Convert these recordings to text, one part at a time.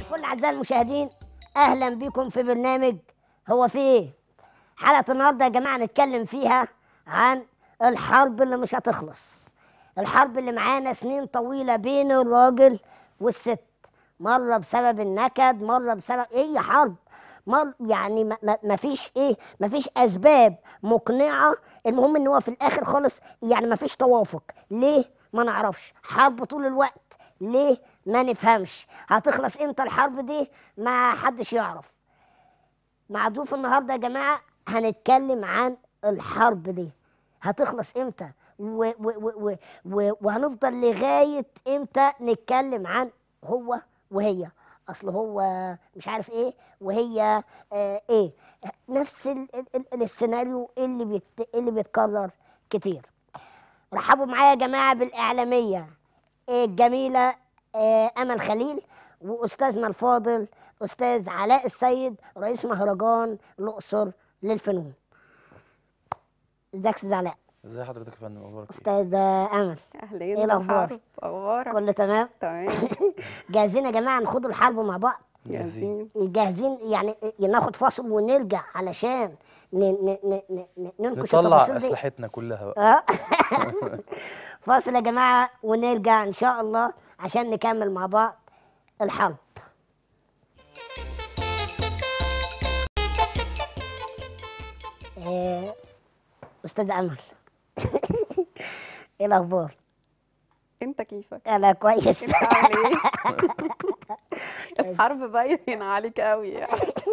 الفل اعزائي المشاهدين اهلا بكم في برنامج هو في ايه حلقه النهارده يا جماعه نتكلم فيها عن الحرب اللي مش هتخلص الحرب اللي معانا سنين طويله بين الراجل والست مره بسبب النكد مره بسبب ايه حرب مر يعني ما- ما ما فيش ايه ما فيش اسباب مقنعه المهم ان هو في الاخر خالص يعني ما فيش توافق ليه ما نعرفش حرب طول الوقت ليه ما نفهمش هتخلص امتى الحرب دي ما حدش يعرف مع ضيوف النهارده يا جماعه هنتكلم عن الحرب دي هتخلص امتى و و و و و وهنفضل لغايه امتى نتكلم عن هو وهي اصل هو مش عارف ايه وهي آه ايه نفس ال ال ال السيناريو اللي بيت اللي بيتكرر كتير رحبوا معايا يا جماعه بالاعلاميه الجميله آه امل خليل واستاذنا الفاضل استاذ علاء السيد رئيس مهرجان الاقصر للفنون ازيك يا استاذ علاء ازي حضرتك يا فندم اخبارك ايه استاذه امل اهلين إيه الأخبار؟ بالحرب اخبارك كله تمام تمام جاهزين يا جماعه نخوض الحرب مع بعض جاهزين جاهزين يعني ناخد فاصل ونرجع علشان ن- ن- ن- ن- ن- ننكش نطلع التفاصيل دي اسلحتنا كلها بقى اه فاصل يا جماعه ونرجع ان شاء الله عشان نكمل مع بعض الحرب آه، استاذ امل ايه الاخبار انت كيفك انا كويس انت عامل ايه الحرب باين عليك قوي يعني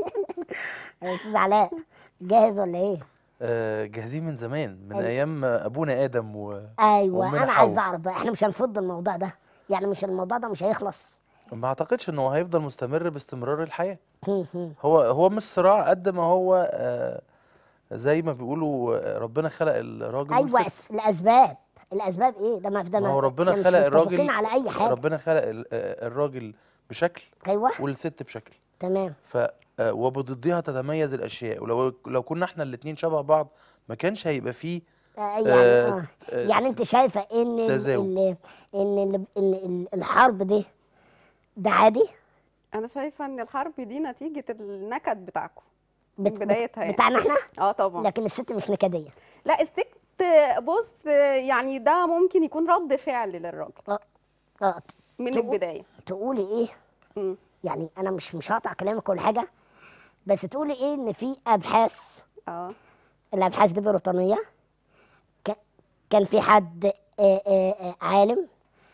يا استاذ علاء جاهز ولا ايه آه جاهزين من زمان من أيوة. ايام ابونا ادم و... ايوه وأمنا انا عايز حواء. اعرف بقى احنا مش هنفض الموضوع ده يعني مش الموضوع ده مش هيخلص ما اعتقدش ان هو هيفضل مستمر باستمرار الحياه هو هو مش صراع قد ما هو آه زي ما بيقولوا آه، ربنا خلق الراجل ايوه والست الس- الاسباب الاسباب ايه ده ما ده ما هو ربنا إحنا مش خلق متفقين الراجل على اي حاجه ربنا خلق ال- آه، الراجل بشكل ايوه والست بشكل تمام ف آه، وبضدها تتميز الاشياء ولو لو كنا احنا الاثنين شبه بعض ما كانش هيبقى فيه آه يعني آه، آه. آه، يعني انت شايفه ان ال- تزاوج. ال- ان ال- ان ال- الحرب دي ده عادي انا شايفه ان الحرب دي نتيجه النكد بتاعكم بت- من بدايتها يعني. بتاعنا احنا اه طبعا لكن الست مش نكديه لا الست بص يعني ده ممكن يكون رد فعل للراجل اه ت- من تقول- البدايه تقولي ايه مم. يعني انا مش مش هقطع كلامك ولا حاجه بس تقولي ايه ان في ابحاث اه الابحاث دي بريطانيه ك- كان في حد آه، آه، آه، عالم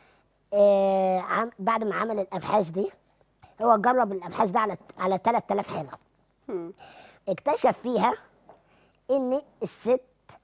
آه، عم- بعد ما عمل الابحاث دي هو جرب الابحاث دي على على 3000 حاله مم. اكتشف فيها ان الست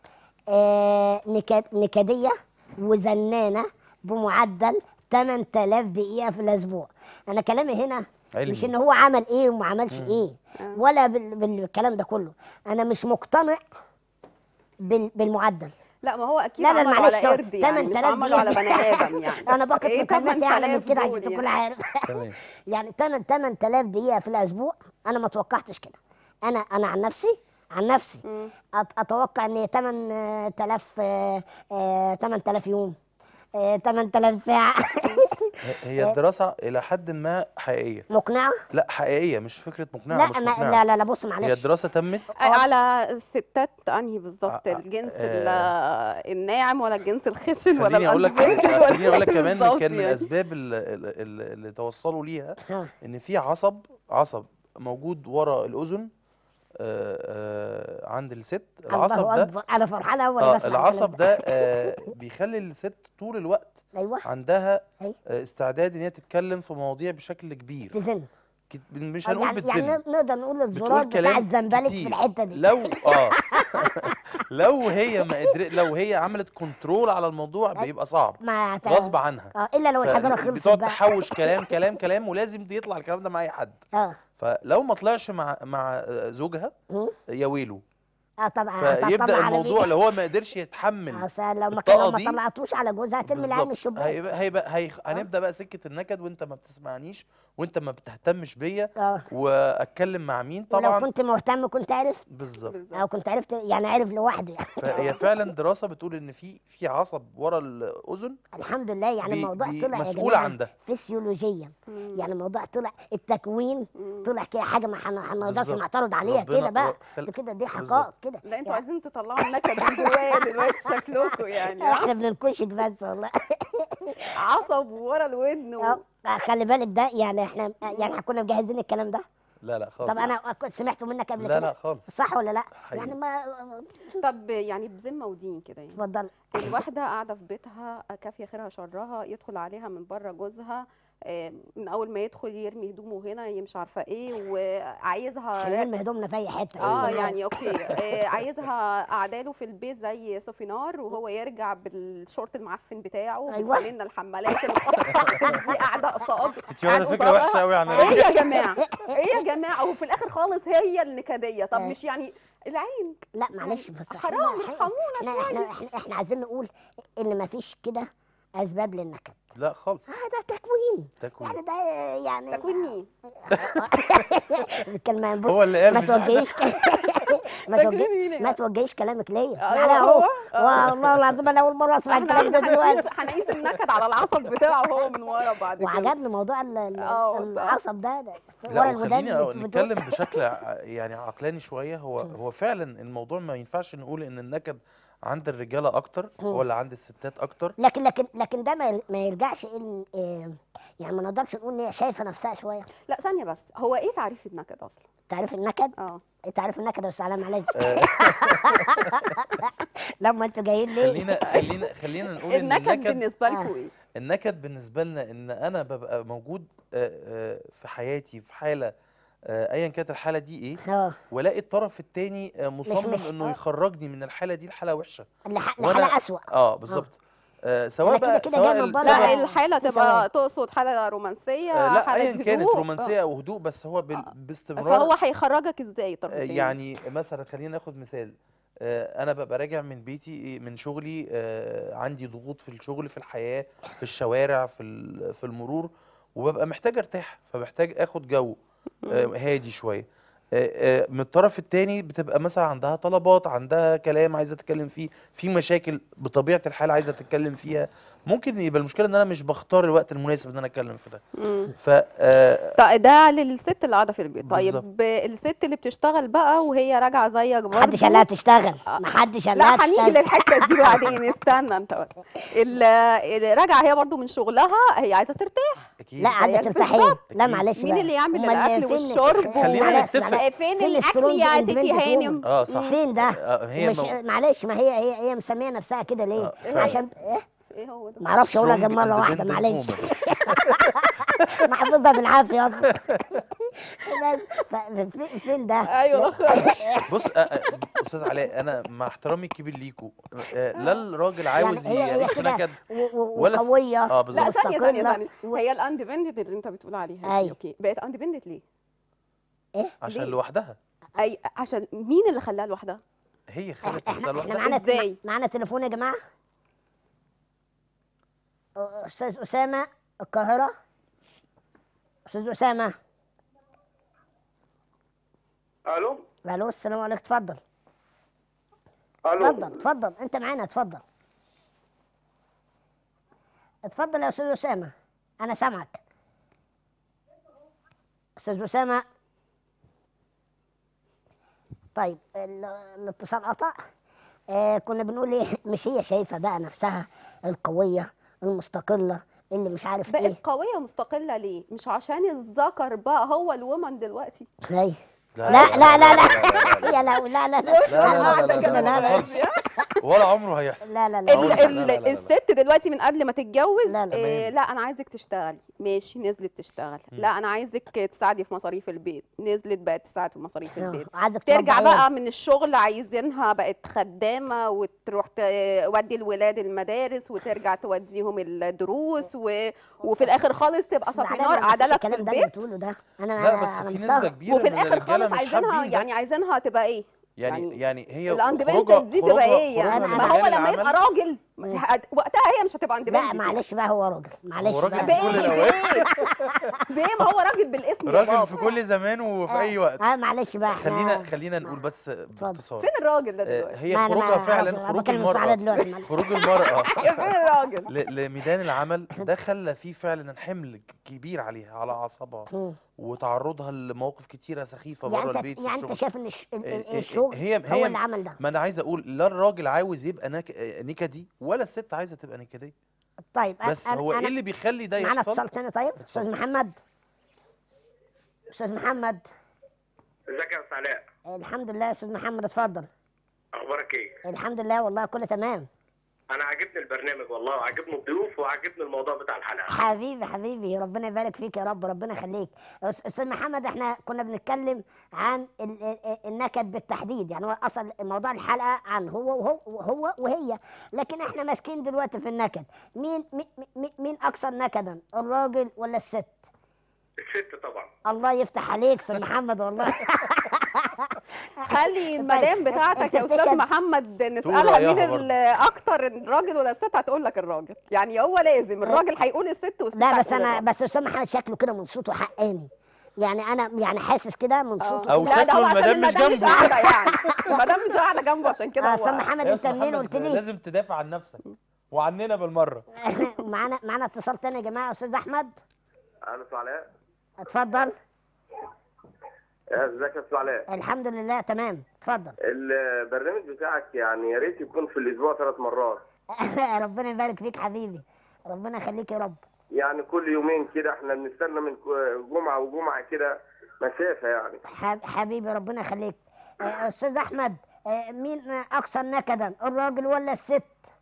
آه، نكد- نكديه وزنانه بمعدل 8000 دقيقه في الاسبوع انا كلامي هنا علمي. مش ان هو عمل ايه وما عملش ايه آه. ولا بال- بال- بالكلام ده كله انا مش مقتنع بال- بالمعدل لا ما هو اكيد لا، لا، عملوا معلش، على قرد يعني مش 8000 عملوا على دقيقة. بني ادم يعني انا بقف إيه مكالمات اعلى من 8000 كده عشان دول تكون يعني؟ عارف تمام يعني 8000 دقيقه في الاسبوع انا ما توقعتش كده انا انا عن نفسي عن نفسي مم. أت- اتوقع ان 8000 آه، آه، 8000 يوم آه، 8000 ساعه هي- هي الدراسه الى حد ما حقيقيه مقنعه لا حقيقيه مش فكره مقنعه لا مش ما مقنعه لا لا لا بص هي معلش الدراسه تمت على الستات انهي بالظبط آه، آه، الجنس آه. ال- الناعم ولا الجنس الخشن ولا خليني اقول لك الأنبوبي ولا خليني اقول لك إيه كمان بالظبط كان من يعني؟ الاسباب اللي, اللي, اللي توصلوا ليها ها. ان في عصب عصب موجود ورا الاذن آه، آه، عند الست العصب الله ده اكبر انا فرحانه اول آه بسمع العصب الكلام ده آه بيخلي الست طول الوقت ايوه عندها أي. آه استعداد ان هي تتكلم في مواضيع بشكل كبير تزن كت- مش آه، هنقول يعني بتزن يعني نقدر نقول الزرار بتقول بتاع كلام الزنبلك في كتير. الحته دي لو اه لو هي ما قدرت لو هي عملت كنترول على الموضوع بيبقى صعب ما ت- غصب عنها اه الا لو الحجره خلصت بتقعد بقى تحوش كلام كلام كلام ولازم يطلع الكلام ده مع اي حد اه فلو ما طلعش مع مع زوجها مم. يا ويله اه طبعا أصل فيبدا طبعا على الموضوع مين؟ لو هو ما قدرش يتحمل اصل لو ما الطاقة كان لو ما دي طلعتوش على جوزها هترمي العيال من بالظبط الشباك هيبقى هيبقى هي هنبدا بقى سكه النكد وانت ما بتسمعنيش وانت ما بتهتمش بيا اه واتكلم مع مين ولو طبعا كنت مهتم كنت عرفت بالظبط بالظبط. او كنت عرفت يعني عرف لوحده يعني فهي فعلا دراسه بتقول ان في في عصب ورا الاذن الحمد لله يعني بي- الموضوع بي- طلع يا مسؤول جماعه عن ده فسيولوجيا مم. يعني الموضوع طلع التكوين مم. طلع كده حاجه ما حن- هنقدرش بالظبط. نعترض عليها ربنا كده بقى ر- خل- ده كده دي بالظبط. حقائق كده لا انتوا يعني عايزين تطلعوا النكد من جوايا دلوقتي شكلكم يعني احنا بننكشك بس والله عصب ورا الودن و... اه خلي بالك ده يعني احنا يعني احنا كنا مجهزين الكلام ده لا لا خالص طب انا كنت سمعته منك قبل لا كده لا خالص صح ولا لا حقيقي. يعني ما طب يعني بذمه ودين كده يعني اتفضل الواحده قاعده في بيتها كافيه خيرها شرها يدخل عليها من بره جوزها آه، من اول ما يدخل يرمي هدومه هنا ي- مش عارفه ايه وعايزها هنرمي هدومنا في اي حته اه أيوة. يعني اوكي آه عايزها قعداله في البيت زي سوفينار وهو يرجع بالشورت المعفن بتاعه أيوة. بالفانلة الحمالات المقطعة دي قاعده قصاد انت واخده عن فكره وحشه قصادها. قوي عن ايه يا جماعه ايه يا جماعه وفي الاخر خالص هي النكديه طب آه. مش يعني العين لا معلش بس إحنا- حرام، إحنا- ارحمونا احنا احنا احنا, احنا عايزين نقول ان ما فيش كده اسباب للنكد لا خالص هذا تكوين تكوين يعني ده يعني تكوين مين الكلمه بص هو اللي قال ما مش أنا. توجهيش ما تكوين توجه مين يا ما جماعة؟ توجهيش كلامك ليا أيوة معناها اهو هو. والله العظيم انا اول مره اسمع احنا الكلام ده هنقيس دلوقتي هنقيس النكد على العصب بتاعه هو من ورا بعد كده وعجبني موضوع ال- ال- آه، صح. العصب ده ده ورا لا الودان وخلينا بت- بت- نتكلم بشكل ع- يعني عقلاني شويه هو هو فعلا الموضوع ما ينفعش نقول ان النكد عند الرجاله اكتر ولا عند الستات اكتر لكن لكن لكن ده ما ير- ما يرجعش ان إيه، يعني ما نقدرش نقول ان هي شايفه نفسها شويه لا ثانيه بس هو ايه تعريف النكد اصلا تعرف النكد اه تعرف النكد يا استاذ علام عليك آه، لما انتوا جايين ليه خلينا خلينا خلينا نقول ان النكد النكد بالنسبه آه. لكم ايه النكد بالنسبه لنا ان انا ببقى موجود آه، آه، في حياتي في حاله آه، ايا كانت الحاله دي ايه اه والاقي الطرف التاني آه، مصمم مش- انه آه. يخرجني من الحاله دي لحاله وحشه لح- وأنا- لحاله اسوء اه بالظبط آه سواء كده بقى كده سواء جاي من ال- بره. سواء لا لا، الحاله في تبقى ثواب. تقصد حاله رومانسيه آه لا حاله ايا كانت هدوء. رومانسيه او هدوء بس هو بال- آه. باستمرار فهو هيخرجك ازاي طب آه، يعني مثلا خلينا ناخد مثال آه، انا ببقى راجع من بيتي من شغلي آه، عندي ضغوط في الشغل في الحياه في الشوارع في ال- في المرور وببقى محتاج ارتاح فمحتاج اخد جو آه، هادي شويه آه، آه، من الطرف التاني بتبقى مثلا عندها طلبات عندها كلام عايزه تتكلم فيه في مشاكل بطبيعه الحال عايزه تتكلم فيها ممكن يبقى المشكله ان انا مش بختار الوقت المناسب ان انا اتكلم في ده مم. ف آه، طيب ده للست اللي قاعده في البيت بالظبط. طيب الست اللي بتشتغل بقى وهي راجعه زيك برضه محدش قال لها تشتغل محدش قال لا لها هنيجي تشتغل للحته دي بعدين استنى انت بس ال- اللي راجعه هي برضو من شغلها هي عايزه ترتاح اكيد لا عندك زيك ترتاحين بالظبط. لا أكيد. معلش مين بقى. اللي يعمل أمال الاكل فين- والشرب خلينا معلش- نتفق. معلش. فين فين الاكل السترونج يا independent تيتي woman؟ هانم اه صح فين ده آه، هي مش مو- معلش ما هي هي هي مسميه نفسها كده ليه آه، فعلا. عشان ايه ايه هو ده ما اعرفش اقولها strong غير مره واحده independent معلش woman. محفوظها بالعافيه اصلا بس ف- في- فين ده ايوه ده خالص. بص آه، آه، استاذ علاء انا مع احترامي الكبير ليكوا آه، لا الراجل عاوز هي- هي يعيش في كده نكد و- و- ولا س- وقويه اه لا بالظبط ثانيه ثانيه مستقلة. ثانيه هي الاندبندنت اللي انت بتقول عليها دي أيوة. اوكي بقت اندبندنت ليه؟ عشان ليه؟ لوحدها اي عشان مين اللي خلاها لوحدها؟ هي احنا خلت نفسها احنا لوحدها معانا إزاي؟ معانا تليفون يا جماعه استاذ اسامه القاهره استاذ اسامه الو الو السلام عليكم اتفضل الو اتفضل اتفضل انت معانا اتفضل اتفضل يا استاذ اسامه انا سامعك استاذ اسامه طيب ال- الاتصال قطع آه كنا بنقول ايه مش هي شايفه بقى نفسها القويه المستقله اللي مش عارف بقت ايه قويه مستقله ليه؟ مش عشان الذكر بقى هو الومن دلوقتي هاي لا لا لا لا لا لا يا لا لا لا لا لا لا لا لا لا لا لا لا خالص. ولا عمره هيحصل لا لا لا ال- لا، لا، ال- لا، لا، لا. الست دلوقتي من قبل ما تتجوز لا، لا. إيه تمام. لا انا عايزك تشتغلي ماشي نزلت تشتغل لا انا عايزك تساعدي في مصاريف البيت نزلت بقت تساعد في مصاريف البيت عايزك ترجع تربي عيال. بقى من الشغل عايزينها بقت خدامة وتروح تودي الولاد المدارس وترجع توديهم الدروس و... وفي الآخر خالص تبقى العدالة صفينار ما فيش عدلك في الكلام ده اللي البيت بتقوله ده انا لا أنا- بس أنا في مستغرب. نسبه كبيره وفي من الآخر الرجاله خالص مش عايزينها حابين ده يعني عايزينها تبقى إيه يعني يعني يعني هي الاندبندنت خروجها- دي خروجها- تبقى ايه خروجها يعني من ما هو مجال لما العمل- يبقى راجل هت- وقتها هي مش هتبقى لا اندبندنت معلش بقى هو راجل معلش هو راجل بقى. في كل بايه الأوقات. بايه ما هو راجل بالاسم يا راجل بابا. في كل زمان وفي اي وقت اه معلش بقى احنا خلينا خلينا نقول بس باختصار فين الراجل ده آه، دلوقتي هي ما أنا خروجها ما- فعلا أنا خروج بكلم السؤال المرأة دلوقتي معلش. خروج المرأة فين الراجل ل- لميدان العمل ده خلى فيه فعلا حمل كبير عليها على اعصابها مم. وتعرضها لمواقف كتيره سخيفه يعني بره انت البيت في يعني انت الشغل شايف ان الش- ال- إيه- ال- إيه- الشغل هي هو هي اللي عمل ده ما انا عايز اقول لا الراجل عاوز يبقى نك... نكدي ولا الست عايزه تبقى نكديه طيب أنا- بس أنا- هو أنا ايه اللي بيخلي ده معانا يحصل اتصال تاني طيب استاذ اتفضل. محمد استاذ محمد ازيك يا استاذ علاء الحمد لله يا استاذ محمد اتفضل اخبارك ايه الحمد لله والله كله تمام انا عاجبني البرنامج والله وعاجبني الضيوف وعاجبني الموضوع بتاع الحلقه حبيبي حبيبي ربنا يبارك فيك يا رب ربنا يخليك أس- استاذ محمد احنا كنا بنتكلم عن ال- ال- النكد بالتحديد يعني هو اصلا موضوع الحلقه عن هو وهو وهو وهي لكن احنا ماسكين دلوقتي في النكد مين مين, مين- مين اكثر نكدا الراجل ولا الست الست طبعا الله يفتح عليك استاذ محمد والله خلي المدام طيب، بتاعتك يا أنت استاذ تشهد- محمد تقول نسالها مين رأيها برضه. ال- اكتر الراجل ولا الست هتقول لك الراجل يعني هو لازم الراجل هيقول الست والست لا بس هتقول انا الراجل. بس استاذ محمد شكله كده من صوته حقاني يعني انا يعني حاسس كده من آه. صوته أو كده. لا ده هو شكله عشان المدام مش المدام مش جنبه. قاعده يعني المدام مش قاعده جنبه عشان كده آه، هو استاذ محمد يا انت أستاذ منين محمد، قلت لي لازم تدافع عن نفسك وعننا بالمره معانا معانا اتصال تاني يا جماعه استاذ احمد انا استاذ علاء اتفضل ازيك يا استاذ علاء الحمد لله تمام اتفضل البرنامج بتاعك يعني يا ريت يكون في الاسبوع ثلاث مرات ربنا يبارك فيك حبيبي ربنا يخليك يا رب يعني كل يومين كده احنا بنستنى من ك- جمعه وجمعه كده مسافه يعني حب- حبيبي ربنا يخليك آه، استاذ احمد آه، مين اكثر نكدا الراجل ولا الست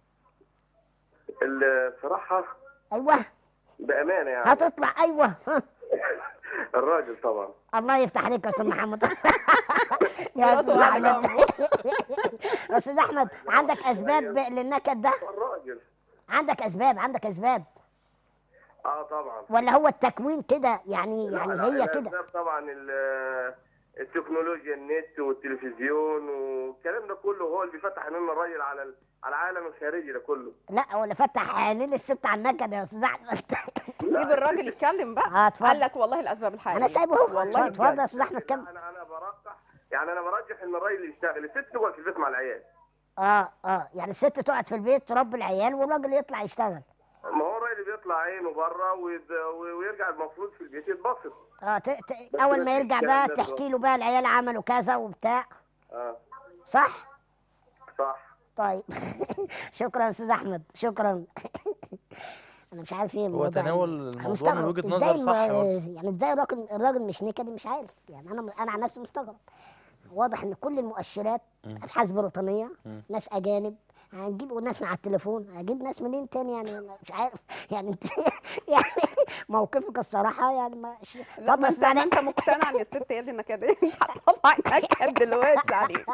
الصراحه ايوه بامانه يعني هتطلع ايوه ها. الراجل طبعا الله يفتح عليك يا استاذ محمد يا خلاص استاذ هو قاعد احمد جنبه. استاذ احمد عندك اسباب للنكد ده الراجل عندك اسباب عندك اسباب اه طبعا ولا هو التكوين كده يعني لا، يعني لا، هي الأسباب كده طبعا ال- التكنولوجيا النت والتلفزيون والكلام ده كله هو اللي بيفتح عينينا الراجل على ال- على العالم الخارجي ده كله لا ولا فتح عينين الست على النكد يا استاذ احمد سيب الراجل يتكلم بقى اه اتفضل قال لك والله الاسباب الحقيقيه انا سايبه اهو والله اتفضل بجد. يا استاذ احمد كمل انا انا برجح يعني انا برجح ان الراجل يشتغل الست تقعد في البيت مع العيال اه اه يعني الست تقعد في البيت تربي العيال والراجل يطلع يشتغل ما هو الراجل بيطلع عينه بره ويد- ويرجع المفروض في البيت يتبسط اه ت... ت... بس اول ما ما فيش يرجع الكلام بقى ده تحكي له بقى العيال عملوا كذا وبتاع اه صح صح طيب شكرا يا استاذ احمد شكرا انا مش عارف ايه الموضوع تناول يعني. أنا الموضوع من مستغرب. وجهة إزاي نظر صح ما- برضه. يعني ازاي الراجل الراجل مش نكدي مش عارف يعني انا انا عن نفسي مستغرب واضح ان كل المؤشرات مم. ابحاث بريطانيه مم. ناس اجانب هنجيب ناس من على التليفون هجيب ناس منين تاني يعني أنا مش عارف يعني انت يعني موقفك الصراحه يعني ما لا اتفضل ما يا انت أستاذ علاء. انت مقتنع ان الست هي اللي نكديه هتطلع نكد دلوقتي عليك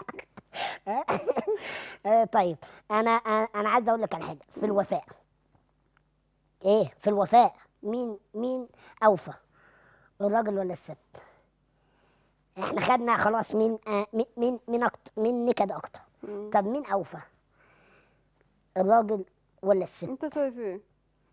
آه، طيب انا انا أنا عايز اقول لك على حاجه في الوفاء ايه في الوفاء مين مين اوفى الراجل ولا الست احنا خدنا خلاص مين آه مين مين مين أكتر مين نكد اكتر مم. طب مين اوفى الراجل ولا الست انت شايف ايه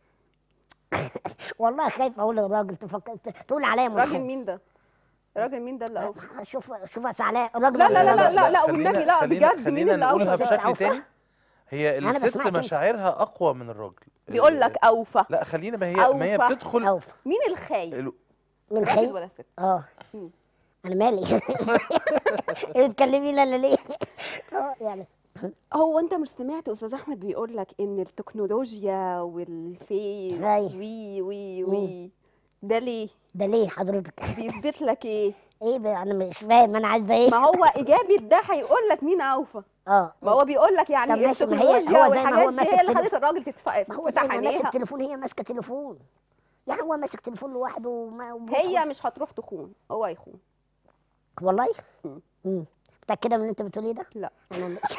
والله خايف اقول الراجل تفكر تقول عليا راجل منحاز مين ده راجل مين ده اللي اوفى شوف شوف يا سعلاء الراجل لا لا ولا لا الراجل؟ لا لا خلينا- والنبي لا خلينا- بجد مين خلينا اللي نقولها اوفى الست بشكل أوفى؟ تاني هي أنا الست بسمعك أنت. مشاعرها اقوى من الراجل بيقول لك اوفى لا خلينا ما هي ما هي أوفى. بتدخل اوفى مين الخاين ال- من راجل خير ولا ست اه مم. انا مالي ايه بتكلمي لا لا ليه اه يعني هو انت مش سمعت استاذ احمد بيقول لك ان التكنولوجيا والفيس هاي. وي وي وي ده ليه ده ليه حضرتك بيثبت لك ايه ايه بقى انا مش فاهم انا عايزه ايه ما هو اجابه ده هيقول لك مين اوفى اه ما هو بيقول لك طب يعني ماشي، ما هي- التكنولوجيا هو زي ما هو والحاجات دي ماسك هي اللي تليفون. خلت الراجل تتف- ما هو زي تفتح ما ماسك عينيها تليفون هي ماسكه تليفون يعني هو ماسك تليفون لوحده وما وبيخرج. هي مش هتروح تخون هو هيخون والله مم. امم متاكده من اللي انت بتقوليه ده لا انا مش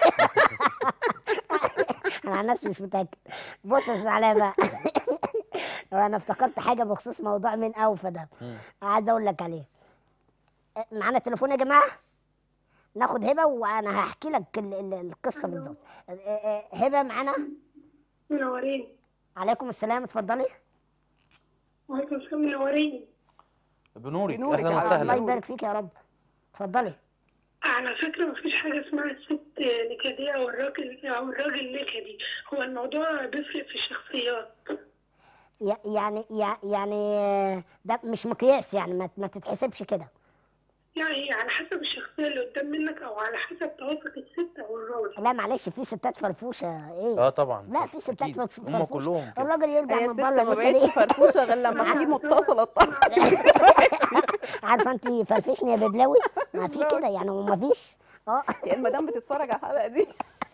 انا عن نفسي مش متاكد بص يا أستاذ علاء بقى هو انا افتكرت حاجه بخصوص موضوع مين اوفى ده مم. عايز اقول لك عليه أه، معانا تليفون يا جماعه ناخد هبه وانا هحكي لك ال- ال- القصه بالظبط آه، آه، هبه معانا منورين عليكم السلام اتفضلي وعليكم السلام منورين بنورك بنورك اهلا يا عم. الله وسهلا يبارك فيك يا رب اتفضلي على فكرة مفيش حاجة اسمها الست نكدية أو الراجل أو الراجل نكدي هو الموضوع بيفرق في الشخصيات ي- يعني يع- يعني آه، ده مش مقياس يعني ما ما تتحسبش كده يعني على حسب الشخصية اللي قدام منك أو على حسب توافق الست أو الراجل لا معلش في ستات فرفوشه ايه اه طبعا لا في ستات أكيد. فرف- هم فرفوشة. كلهم كده الراجل يرجع هي من الست بره ما النكدة بقتش دي. فرفوشه غير لما في متصل اتصل عارفه انت فرفشني يا ببلاوي ما في كده يعني وما فيش اه المدام بتتفرج على الحلقه دي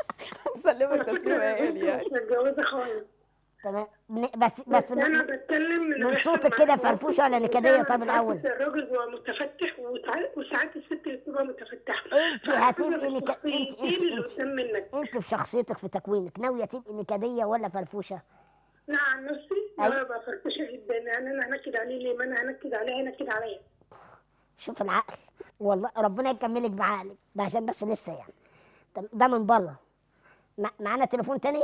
هنسلمك تسليمه يا هاني يعني مش متجوزة خالص تمام ن- بس بس أنا م- بتكلم من من بيحصل صوتك معاك كده موقف فرفوشة ولا إن نكدية فعلاً طب الأول؟ ساعات الراجل بيبقى متفتح وساعات وساعات الست بتبقى متفتحة انت فعلى هتبقي حسب نك... انت الشخصيتين انت اللي انت قدام منك انت في شخصيتك في تكوينك ناويه تبقي نكديه ولا فرفوشه لا عن نفسي أيوة. لا ببقى فرفوشة جدا يعني أنا هنكد عليه ليه ما أنا هنكد عليه هنكد عليا شوف العقل والله ربنا يكملك بعقلك ده عشان بس لسه يعني طب ده من بره م- معانا تليفون تاني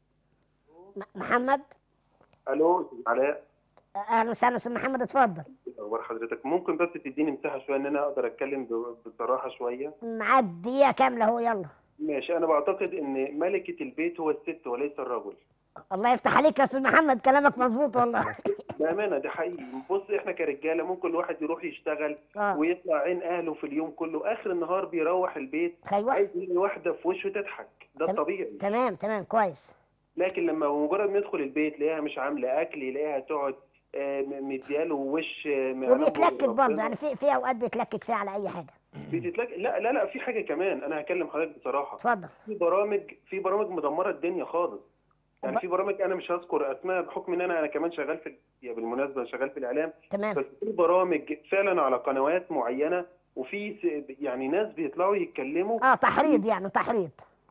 م- محمد الو استاذ علاء اهلا وسهلا استاذ محمد اتفضل اخبار حضرتك ممكن بس تديني مساحه شويه ان انا اقدر اتكلم ب- بصراحه شويه معاك دقيقه كامله اهو يلا ماشي انا بعتقد ان ملكه البيت هو الست وليس الرجل الله يفتح عليك يا استاذ محمد كلامك مظبوط والله بامانه ده حقيقي بص احنا كرجاله ممكن الواحد يروح يشتغل اه ويطلع عين اهله في اليوم كله اخر النهار بيروح البيت ايوه عايز يلاقي واحده في وشه تضحك ده تم- الطبيعي تمام تمام كويس لكن لما بمجرد ما يدخل البيت يلاقيها مش عامله اكل يلاقيها تقعد آه، م- مدياله وش آه، ما يعلم وبيتلكك به برضه ربنا. يعني في في اوقات بيتلكك فيها على اي حاجه بتتلك لا لا لا في حاجه كمان انا هكلم حضرتك بصراحه اتفضل في برامج في برامج مدمره الدنيا خالص يعني وب- في برامج انا مش هذكر اسماء بحكم ان انا انا كمان شغال في يعني بالمناسبه شغال في الاعلام تمام بس في برامج فعلا على قنوات معينه وفي س- يعني ناس بيطلعوا يتكلموا اه تحريض يعني تحريض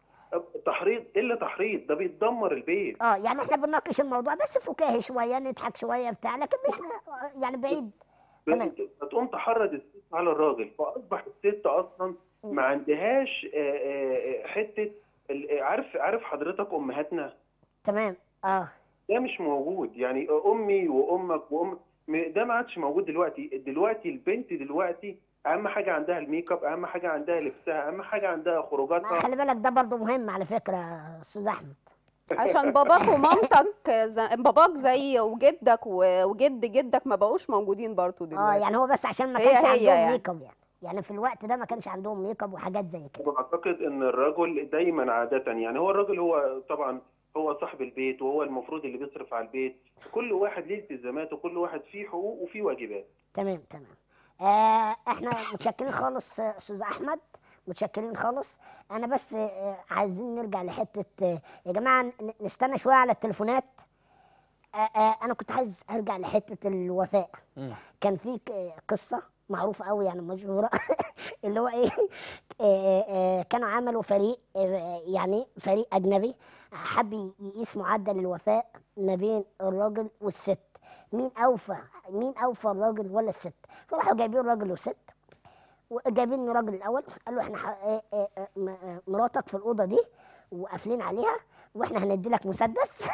تحريض الا تحريض ده بيدمر البيت اه يعني احنا بنناقش الموضوع بس فكاهي شويه نضحك شويه بتاع لكن مش يعني بعيد تمام. بت- بتقوم تحرض الست على الراجل فاصبح الست اصلا ما عندهاش آه، آه، آه، حته ال- عارف عارف حضرتك امهاتنا تمام اه ده مش موجود يعني امي وامك وام م- ده ما عادش موجود دلوقتي دلوقتي البنت دلوقتي اهم حاجه عندها الميك اب اهم حاجه عندها لبسها اهم حاجه عندها ما خروجاتها خلي بالك ده برضه مهم على فكره يا استاذ احمد عشان باباك ومامتك ز- باباك زي وجدك و- وجد جدك ما بقوش موجودين برضو اه دلوقتي يعني هو بس عشان ما هي- كانش هي عندهم يعني. ميك اب يعني يعني في الوقت ده ما كانش عندهم ميك اب وحاجات زي كده بعتقد ان الرجل دايما عاده يعني هو الرجل هو طبعا هو صاحب البيت وهو المفروض اللي بيصرف على البيت كل واحد ليه التزامات وكل واحد فيه حقوق وفيه واجبات تمام تمام آه احنا متشكرين خالص آه، استاذ احمد متشكرين خالص انا بس آه عايزين نرجع لحته آه يا جماعه ن- نستنى شويه على التليفونات آه آه انا كنت عايز ارجع لحته الوفاء مم. كان في ك- قصه معروفه قوي يعني مشهوره اللي هو ايه آه آه كانوا عملوا فريق آه يعني فريق اجنبي حب ي- يقيس معدل الوفاء ما بين الراجل والست مين اوفى مين اوفى الراجل ولا الست فراحوا جايبين راجل وست وجايبين الراجل الاول قال له احنا ح- آه، آه، آه، م- آه، مراتك في الاوضه دي وقافلين عليها واحنا هندي لك مسدس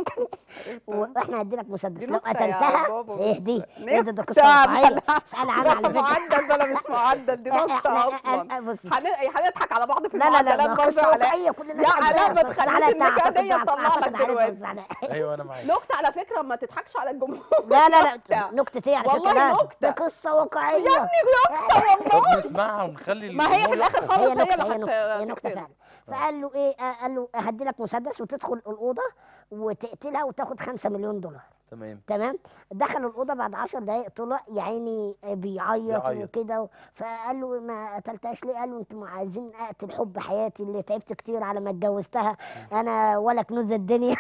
واحنا هندي لك مسدس دي لو نكتة يا قتلتها بابا ايه بس. دي ايه ده ده نكتة قصه واقعيه بلا- اسال عنها على ده فكره معدل ولا مش معدل دي نكتة اصلا بصي هن- هنضحك على بعض في لا لا لا المعدلات ده برضه قصه يا علاء واقعيه كل الناس يا عارفاها، علاء ما بس تخليش علاء بتاع- النكدية أعتقد- تطلع لك أعتقد عارفها دلوقتي. بس علاء. ايوه انا معاك نكتة على فكرة ما تضحكش على الجمهور لا لا لا نكتة. نكتة ايه على والله فكرة لا نكتة. ده قصة واقعية يا ابني نكتة والله طب نسمعها ونخلي ما هي في الجمهور الاخر يحكم. خالص هي هي نكتة هي اللي نكتة هي نكتة هتقتل فعلا فقال له ايه آه، قال له هدي لك مسدس وتدخل الأوضة وتقتلها وتاخد خمسة مليون دولار تمام تمام دخلوا الأوضة بعد عشر دقايق طلع يا عيني بيعيط بيعيط. وكده فقال له ما قتلتهاش ليه قال له انتم عايزين اقتل حب حياتي اللي تعبت كتير على ما اتجوزتها انا ولا كنوز الدنيا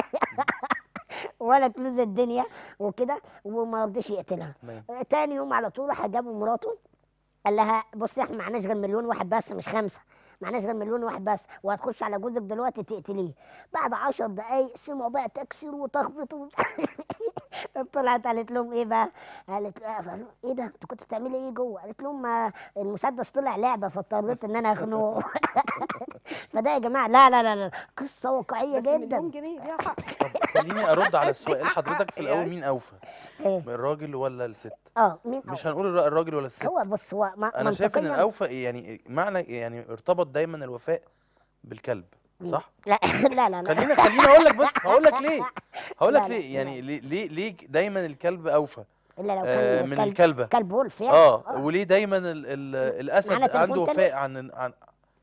ولا كنوز الدنيا وكده وما رضيش يقتلها تمام آه، تاني يوم على طول راح جابوا مراته قال لها بصي احنا معناش غير مليون واحد بس مش خمسه معناش غير مليون واحد بس وهتخش على جوزك دلوقتي تقتليه بعد عشر دقايق سمعوا بقى تكسير وتخبط و... طلعت قالت لهم ايه بقى؟ قالت قالوا ايه ده؟ انت كنت بتعملي ايه جوه؟ قالت لهم ما المسدس طلع لعبه فاضطريت ان انا اخنقه فده يا جماعه لا لا لا لا قصه واقعيه بس مليون جدا جنيه ليها حق طب خليني ارد على السؤال حضرتك في الاول يعني. مين اوفى ايه الراجل ولا الست اه مين مش هنقول الر- الراجل ولا الست هو بص هو ما انا شايف ان منطقياً- الاوفى إيه يعني معنى يعني ارتبط دايما الوفاء بالكلب صح لا لا لا لا خليني خليني اقول لك بس هقول لك ليه هقول لا، لك لا، ليه يعني ليه ليه ليه دايما الكلب اوفى الا لو آه، كان من كلب الكلبه كلب وولف يعني اه وليه دايما ال ال الاسد معانا تليفون عنده تاني؟ وفاء عن عن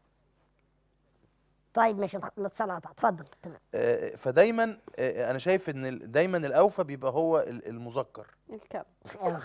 طيب ماشي الخ- الاتصال قطع اتفضل تمام آه، فدايما آه، انا شايف ان ال- دايما الاوفى بيبقى هو ال- المذكر الكلب آه.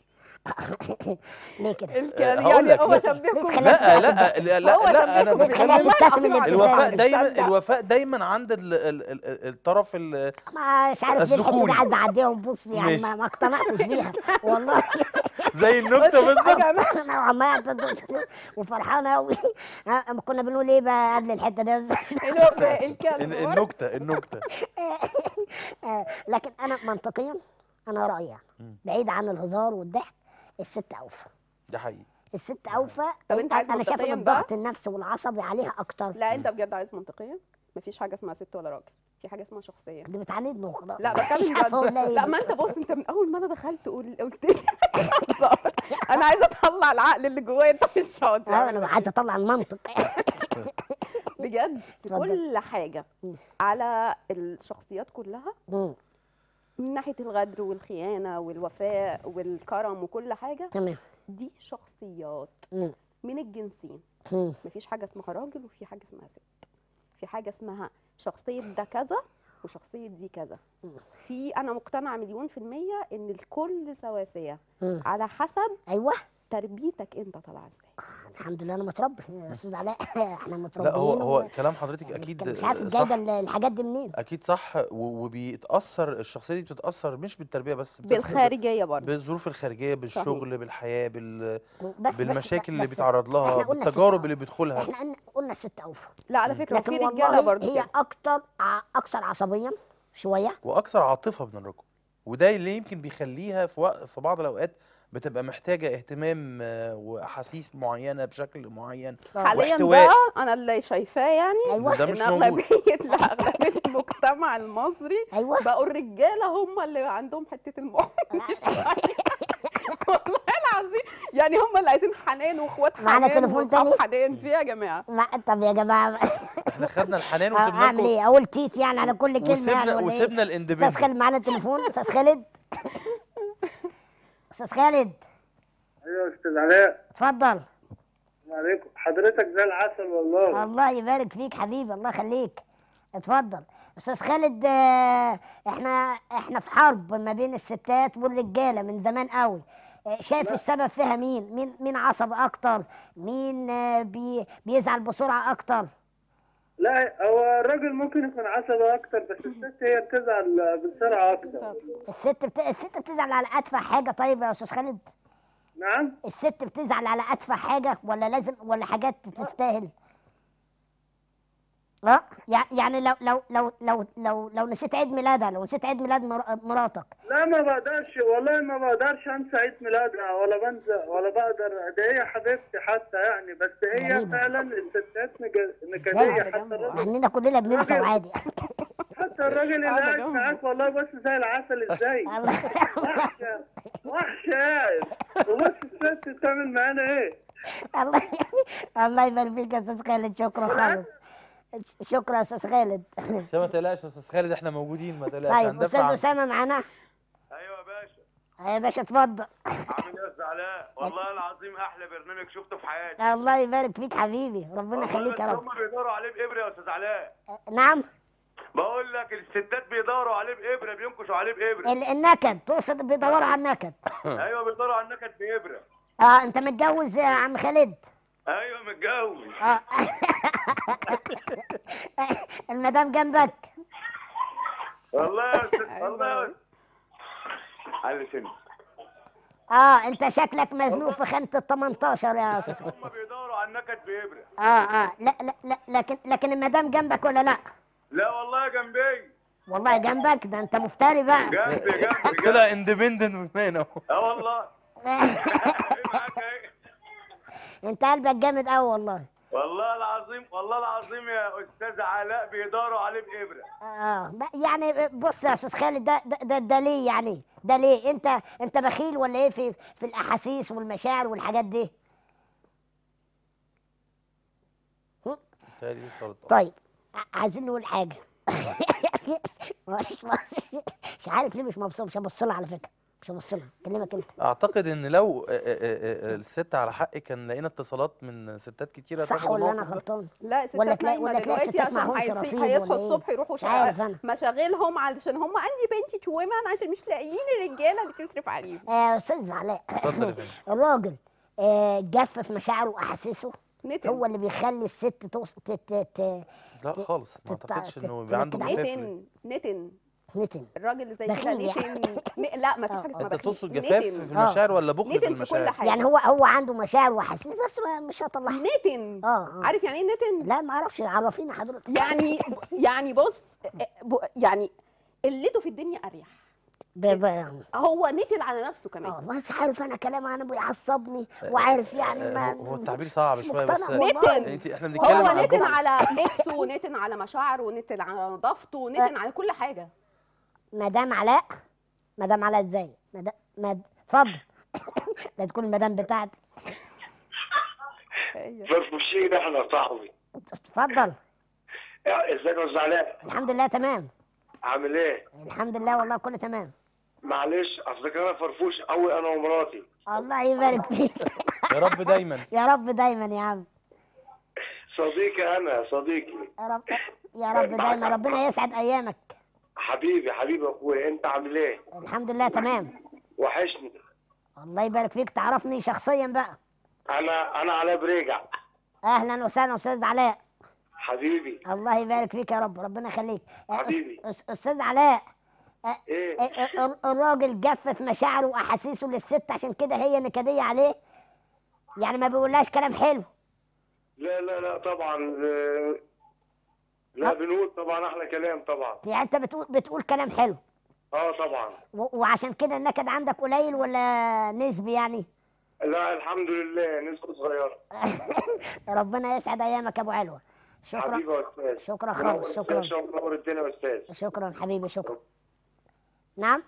ليه كده؟ الكلب هقول يعني لك هو ليه. شبهكم بتخليها لا بالكلب. لا لا لا, هو لا انا شبهكم بتخليها بتكلم تبتسم بالكلب. الوفاء الابتسامة. دايما تصدق. الوفاء دايما عند ال ال ال الطرف ال مش عارف ليه الحته الذكوري. دي عايز اعديها وبص يعني ماشي. ما, ما اقتنعتش بيها والله زي النكته بالظبط انا عمال وفرحانه قوي كنا بنقول ايه بقى قبل الحته دي الوفاء الكلب الن- النكته النكته آه، لكن انا منطقيا انا رايي يعني مم. بعيد عن الهزار والضحك الست اوفى ده حقيقي الست اوفى طب أنت عايز انا شايفه منطقياً ان بقى؟ الضغط النفسي والعصبي عليها اكتر لا انت بجد عايز منطقيا مفيش حاجه اسمها ست ولا راجل في حاجه اسمها شخصيه دي بتعاندني وخلاص لا مش بتكلم عارفة أقول بجد لها إيه لا دي. ما انت بص انت من اول ما انا دخلت قول- قلت لي انا عايزه اطلع العقل اللي جوايا انت مش راضي اه انا عايزه اطلع المنطق بجد في اتفضل. كل حاجه على الشخصيات كلها مم، من ناحيه الغدر والخيانه والوفاء والكرم وكل حاجه تمام دي شخصيات مم، من الجنسين مم، مفيش حاجه اسمها راجل وفي حاجه اسمها ست في حاجه اسمها شخصيه ده كذا وشخصيه دي كذا مم. في انا مقتنعه مليون في الميه ان الكل سواسيه مم. على حسب ايوه تربيتك انت طالعه ازاي الحمد لله انا متربي يا استاذ علاء احنا متربيين لا هو هو و- كلام حضرتك يعني اكيد مش عارف صح جايبه ال- الحاجات دي منين اكيد صح و- وبيتاثر الشخصيه دي بتتاثر مش بالتربيه بس بتتأثر بالخارجيه برضه بالظروف الخارجيه بالشغل بالحياه بال... بس بالمشاكل اللي بس بيتعرض لها إحنا قلنا بالتجارب ست- اللي بيدخلها احنا قلنا- قلنا ست اوفى لا على فكره لكن في رجاله والله برضه هي كده. اكتر ع- اكثر عصبيا شويه واكثر عاطفه من الرجل وده اللي يمكن بيخليها في وق... في بعض الاوقات بتبقى محتاجه اهتمام آه، واحاسيس معينه بشكل معين حاليا واحتواء. بقى انا اللي شايفاه يعني ايوه ده مش ان موجود اغلبيه لا اغلبيه المجتمع المصري ايوه بقوا الرجاله هم اللي عندهم حته المؤمن والله العظيم يعني هم اللي عايزين حنان واخوات معانا حنان تليفون واصحاب تاني؟ حنان في إيه يا جماعه ما طب يا جماعه احنا خدنا الحنان وسيبنا اعمل لكم ايه اقول تيت يعني على كل كلمه يعني وسيبنا ولا ايه وسيبنا استاذ الاندبندنت خالد معانا تليفون استاذ خالد استاذ خالد ايوه يا استاذ علاء اتفضل السلام عليكم حضرتك زي العسل والله الله يبارك فيك حبيبي الله يخليك اتفضل استاذ خالد آه، احنا احنا في حرب ما بين الستات والرجاله من زمان قوي آه، شايف السبب فيها مين مين مين عصبي اكتر مين آه، بي بيزعل بسرعه اكتر لا هو الراجل ممكن يكون عصبي اكتر بس الست هي بتزعل بسرعه اكتر الست بت... الست بتزعل على اتفه حاجه طيب يا استاذ خالد نعم الست بتزعل على اتفه حاجه ولا لازم ولا حاجات تستاهل اه يع- يعني لو لو لو لو لو لو نسيت عيد ميلادها لو نسيت عيد ميلاد مر- مراتك لا ما بقدرش والله ما بقدرش انسى عيد ميلادها ولا بنسى ولا بقدر ده هي حبيبتي حتى يعني بس هي غريبة. فعلا الستات نج- ازاي نكديه حتى الراجل احنا كلنا بننسى راجل. وعادي حتى الراجل اللي قاعدة قاعد جنبه. معاك والله بص زي العسل ازاي الله وحشه وحشه قاعد وبص الست بتعمل معانا ايه الله الله يبارك فيك يا استاذ خالد شكرا خالص شكرا يا استاذ خالد عشان ما تقلقش يا استاذ خالد احنا موجودين ما تقلقش طيب هندافع استاذ عنك. اسامه معانا ايوه يا باشا يا باشا اتفضل عامل ايه يا استاذ علاء والله العظيم احلى برنامج شفته في حياتي الله يبارك فيك حبيبي ربنا يخليك يا رب هم بيدوروا عليه بابره يا استاذ علاء نعم بقول لك الستات بيدوروا عليه بابره بينكشوا عليه بابره ال- النكد تقصد بيدوروا على النكد ايوه بيدوروا على النكد بابره اه انت متجوز يا عم خالد ايوه متجوز اه المدام جنبك والله يا استاذ أيوة. والله يا علي سن اه انت شكلك مزنوق في خانه ال 18 يا استاذ هم بيدوروا على النكد بإبرة اه اه لا لا لا لكن لكن المدام جنبك ولا لا لا والله جنبي والله جنبك ده انت مفتري بقى جنبي جنبي جنبي طلع اندبندنت مان اهو اه والله ايه معاك ايه انت قلبك جامد قوي والله والله العظيم والله العظيم يا استاذ علاء بيداروا عليه بإبرة اه ب- يعني بص يا استاذ خالد ده ده, ده, ده ليه يعني ده ليه انت انت بخيل ولا ايه في في الاحاسيس والمشاعر والحاجات دي تهيألي صارت طيب ع- عايزين نقول حاجه مش مش عارف ليه مش مبسوط مش هبص لها على فكره مش هبص لها كلمك انت اعتقد ان لو آه، آه، آه، آه، الست على حق كان لقينا اتصالات من ستات كتيره صح تاخد ولا انا الموقف ده. غلطان لا ولا الستات تلاقي- نايمه ولا تلاقي دلوقتي الستات عشان معهمش هيصي- رصيد هيصحوا ولا إيه؟ الصبح يروحوا مش عارف أنا. مشاغلهم علشان هم عندي بنت ومن عشان مش لاقيين الرجاله اللي تصرف عليهم آه، استاذ علاء اتفضل يا فندم الراجل آه، جفف مشاعره واحاسيسه نتن هو اللي بيخلي الست توص... ت... ت... ت... لا ت- خالص ما تت- اعتقدش تت- انه يبقى عنده تنكد جفاف نتن نتن نتن الراجل اللي زي كده بخيل يعني. نتن ن- لا ما فيش آه، حاجه آه. اسمها انت بخيل. تقصد جفاف نتن. في المشاعر ولا بخل في نتن في كل المشاعر حاجه يعني هو هو عنده مشاعر واحاسيس بس ما مش هطلعها نتن اه اه عارف يعني ايه نتن لا ما اعرفش عرفيني حضرتك يعني يعني بص ب- يعني قلته في الدنيا اريح ب... ب... هو نتن على نفسه كمان اه مش عارف انا كلام انا بيعصبني وعارف يعني آه، ما هو هو التعبير صعب مش شويه بس مقتنع والله. نتن. انت احنا بنتكلم هو عن نتن البخل. على لبسه ونتن على مشاعره ونتن على نظافته ونتن على كل حاجه مدام علاء مدام علاء ازاي مدام مد... اتفضل لا تكون المدام بتاعتي فرفوشين احنا يا صاحبي اتفضل ازيك يا زعلان الحمد لله تمام عامل ايه الحمد لله والله كله تمام معلش اصلك انا فرفوش قوي انا ومراتي الله يبارك فيك يا رب دايما يا رب دايما يا عم صديقي انا صديقي يا رب يا رب دايما ربنا يسعد ايامك حبيبي حبيبي اخويا انت عامل ايه الحمد لله تمام وحشني الله يبارك فيك تعرفني شخصيا بقى انا انا علاء بريجع اهلا وسهلا استاذ علاء حبيبي الله يبارك فيك يا رب ربنا يخليك أه، حبيبي. أس- أس- استاذ علاء ايه أه، أه، ال- الراجل جفف مشاعره واحاسيسه للست عشان كده هي نكديه عليه يعني ما بيقولهاش كلام حلو لا لا لا طبعا آه، لا بنقول طبعا احلى كلام طبعا يعني انت بتقول بتقول كلام حلو اه طبعا و- وعشان كده النكد عندك قليل ولا نسبي يعني لا الحمد لله نسبة صغيرة ربنا يسعد ايامك يا ابو علوه شكرا حبيبي يا استاذ شكرا منور خالص شكرا الشاشة ومنور الدنيا يا استاذ شكرا حبيبي شكرا نعم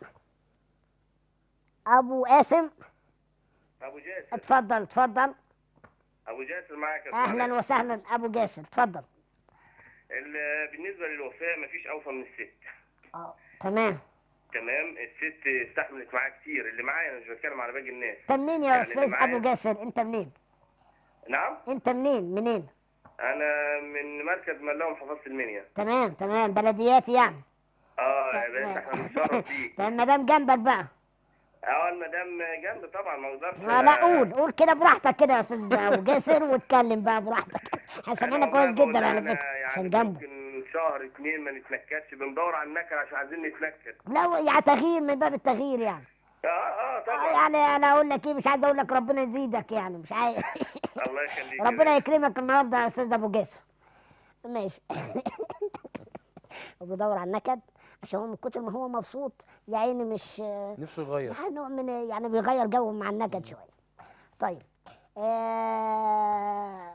ابو قاسم ابو جاسر اتفضل اتفضل ابو جاسر معاك يا اهلا أستاذ. وسهلا ابو جاسر اتفضل ال- بالنسبه للوفاء مفيش اوفى من الست اه تمام تمام الست استحملت معاه كتير اللي معايا انا مش بتكلم على باقي الناس انت منين يا يعني اللي استاذ معايا- ابو جاسر انت منين نعم انت منين منين انا من مركز ملاهم محافظه المنيا تمام تمام بلدياتي يعني اه يا باشا احنا بنتشرف بيك طب ما دام جنبك بقى اه المدام جنب طبعا ما اقدرش لا لا قول قول كده براحتك كده يا استاذ ابو جاسر واتكلم بقى براحتك احنا سامعينك أنا كويس والله بقول جدا على أنا فكره يعني عشان جنبه ممكن شهر اتنين ما نتنكدش بندور على النكد عشان عايزين نتنكد لا يعني تغيير من باب التغيير يعني اه اه آه، طبعا يعني انا اقول لك ايه مش عايز اقول لك ربنا يزيدك يعني مش عايز الله يخليك يا ربنا باشا. يكرمك النهارده يا استاذ ابو جاسر ماشي وبيدور على النكد عشان هو من كتر ما هو مبسوط يا عيني مش نفسه يغير يعني نوع من يعني بيغير جو مع النكد شويه طيب آه...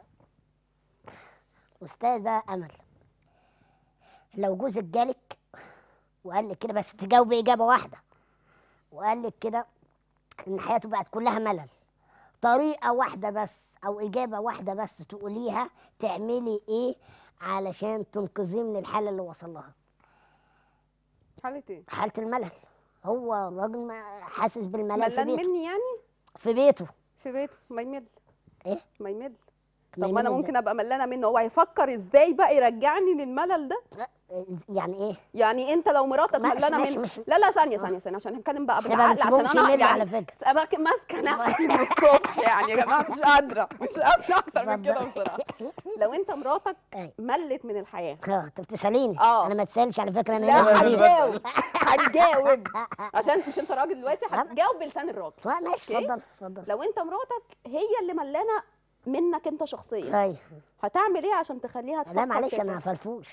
استاذه امل لو جوزك جالك وقال لك كده بس تجاوبي اجابه واحده وقال لك كده ان حياته بقت كلها ملل طريقه واحده بس او اجابه واحده بس تقوليها تعملي ايه علشان تنقذيه من الحاله اللي وصل لها حالة ايه؟ حاله الملل هو الراجل ما- حاسس بالملل في ملان بيته مني يعني في بيته في بيته ما يمل ايه ما يمل ما طب ما انا يمل ممكن ابقى ملانه منه هو هيفكر ازاي بقى يرجعني للملل ده لا يعني ايه يعني انت لو مراتك ماشي- ملانه ماشي- منه ماشي. لا لا ثانيه ثانيه ثانيه عشان هنتكلم بقى احنا ما بالعقل عشان بنسيبهمش انا يملوا على يعني فكره ابقى ماسكه نفسي من الصبح يعني يا جماعه مش قادره مش قادره اكتر من كده بصراحه لو انت مراتك أي. ملت من الحياه اه انت بتساليني اه. انا ما تسالش على فكره انا لا هنا حريص هتجاوب هتجاوب عشان مش انت راجل دلوقتي هتجاوب بلسان الراجل لا، ماشي أوكي؟ اتفضل اتفضل لو انت مراتك هي اللي ملانه منك انت شخصيا ايوه هتعمل ايه عشان تخليها تفكر لا معلش كده؟ انا فرفوش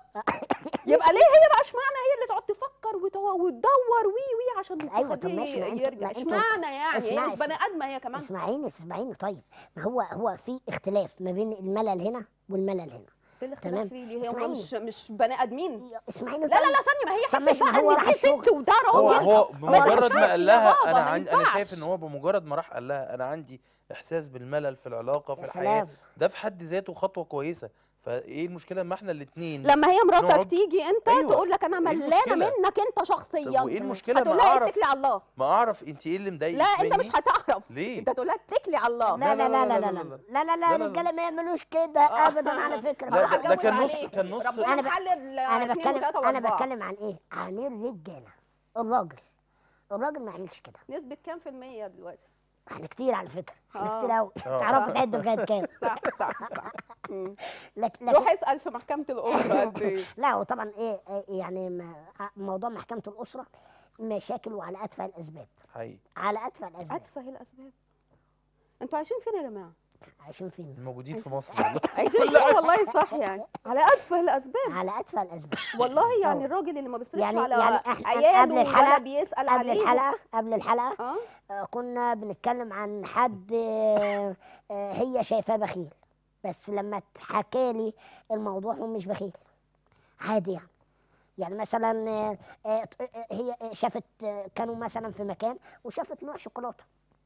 يبقى ليه هي بقى اشمعنى هي اللي تقعد تفكر وتو- وتدور وي وي عشان أيوة، طب تخليه ماشي، ما أنتوا- يرجع ما أنتوا- اشمعنى يعني هي اسمعي، مش بني ادمه هي كمان اسمعيني اسمعيني طيب ما هو هو في اختلاف ما بين الملل هنا والملل هنا ايه الاختلاف تمام. فيه ليه هي اسمعيني. مش مش بني ادمين اسمعيني لا لا لا ثانيه ما هي طب حته ماشي، ما بقى هو ان راح دي ست الشغل. وده هو راجل هو ما بمجرد ينفعش ما يا قال لها بابا، انا ما عندي انا ينفعش. شايف ان هو بمجرد ما راح قال لها انا عندي احساس بالملل في العلاقه في يا الحياه سلام. ده في حد ذاته خطوه كويسه فايه المشكله لما احنا الاثنين لما هي مراتك نقعد- تيجي انت أيوة. تقول لك انا إيه ملانه المشكلة؟ منك انت شخصيا طب وايه المشكله هتقول ما لها اعرف اتكلي على الله ما اعرف انت ايه اللي مضايقك لا انت مني؟ مش هتعرف ليه انت تقول لها اتكلي على الله لا لا لا لا لا لا لا. لا لا لا، لا لا. الرجاله ما يعملوش كده ابدا على فكره لا، هروح ده- ده أتجوز كان نص- عليك. كان نص- ربنا أنا ب- محلل انا اتنين بتكلم وتلاته انا واربعه بتكلم عن ايه عن الرجاله الراجل الراجل ما يعملش كده نسبه كام في الميه دلوقتي احنا كتير على فكره احنا آه. كتير قوي آه. تعرفوا تعدوا لغايه كام صح صح صح مم. لكن روح لكن اسال في محكمه الاسره قد ايه لا هو طبعا ايه إيه يعني ما- موضوع محكمه الاسره مشاكل وعلى اتفه الاسباب حقيقي على اتفه الاسباب اتفه الاسباب انتوا عايشين فين يا جماعه عايشين فين موجودين في مصر والله. عايشين فين والله صح يعني على اتفه الاسباب على اتفه الاسباب والله يعني أه. الراجل اللي ما بيصرفش يعني- على يعني إحنا عياله قبل الحلقة- ولا بيسال قبل عليه الحلقه قبل الحلقه اه آه، كنا بنتكلم عن حد آه، آه، هي شايفاه بخيل بس لما اتحكى لي الموضوع هو مش بخيل عادي يعني يعني مثلا آه، آه، آه، هي شافت آه، كانوا مثلا في مكان وشافت نوع شوكولاته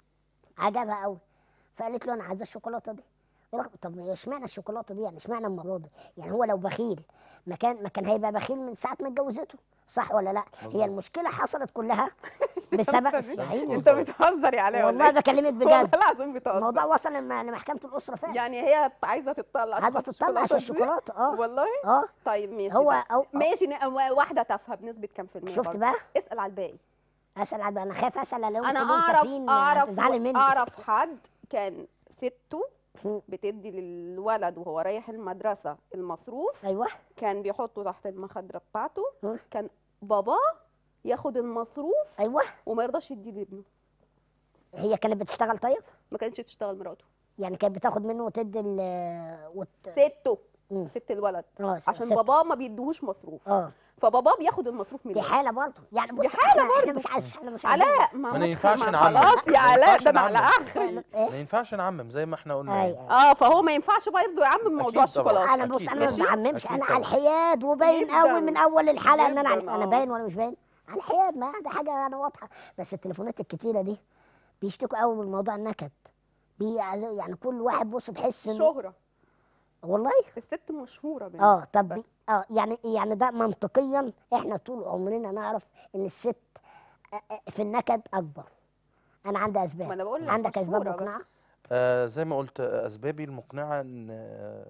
عجبها قوي فقالت له انا عايزه الشوكولاته دي رغم- طب اشمعنى الشوكولاته دي يعني اشمعنى المره دي يعني هو لو بخيل ما كان ما كان هيبقى بخيل من ساعه ما اتجوزته صح ولا لا مظبوط. هي المشكله حصلت كلها بسبب اسمعيني انت بتهزر يا علاء والله بكلمك والله بجد العظيم بتهزر الموضوع وصل لم- لمحكمه الاسره فعلا يعني هي عايزه تطلع عايزه تطلع عشان الشوكولاته اه والله اه طيب ماشي هو بقى. أو ماشي ن- واحده تافهه بنسبه كام في المية شفت برضه؟ بقى اسال على الباقي اسال على انا خايف اسال لو انا كلهم اعرف تافهين اعرف هتزعلي مني اعرف حد كان سته هم. بتدي للولد وهو رايح المدرسه المصروف ايوه كان بيحطه تحت المخدره بتاعته هم. كان باباه ياخد المصروف ايوه وما يرضاش يديه لابنه هي كانت بتشتغل طيب ما كانتش تشتغل مراته يعني كانت بتاخد منه وتدي ال وت... سته مم. ست الولد اه عشان ست- باباه ما بيديهوش مصروف اه فباباه بياخد المصروف من دي الولد. حاله برضه يعني بص دي حالة احنا, احنا برضه. مش عايز احنا مش عايزين- علاء ما, ما هو ينفعش ما نعمم. خلاص ما يا علاء ينفعش ده انا على نعمم. اخري ايه ما ينفعش نعمم زي ما احنا قلنا يعني. ايوه اه فهو ما ينفعش برضه يعمم موضوع أكيد طبعاً. الشوكولاته انا بص أكيد انا ما طبعاً. بعممش أكيد انا طبعاً. على الحياد وباين جداً. قوي من اول الحلقه ان انا جداً، انا آه. باين ولا مش باين على الحياد ما ده حاجه انا واضحه بس التليفونات الكتيره دي بيشتكوا قوي من موضوع النكد بي يعني كل واحد بص تحس إنه- شهره والله الست مشهوره بال- اه طب بس. اه يعني يعني ده منطقيا احنا طول عمرنا نعرف ان الست آه، آه، في النكد اكبر انا عندي ما اسباب انا بقول لك عندك اسباب مشهورة بس. مقنعه آه زي ما قلت آه، اسبابي المقنعه ان آه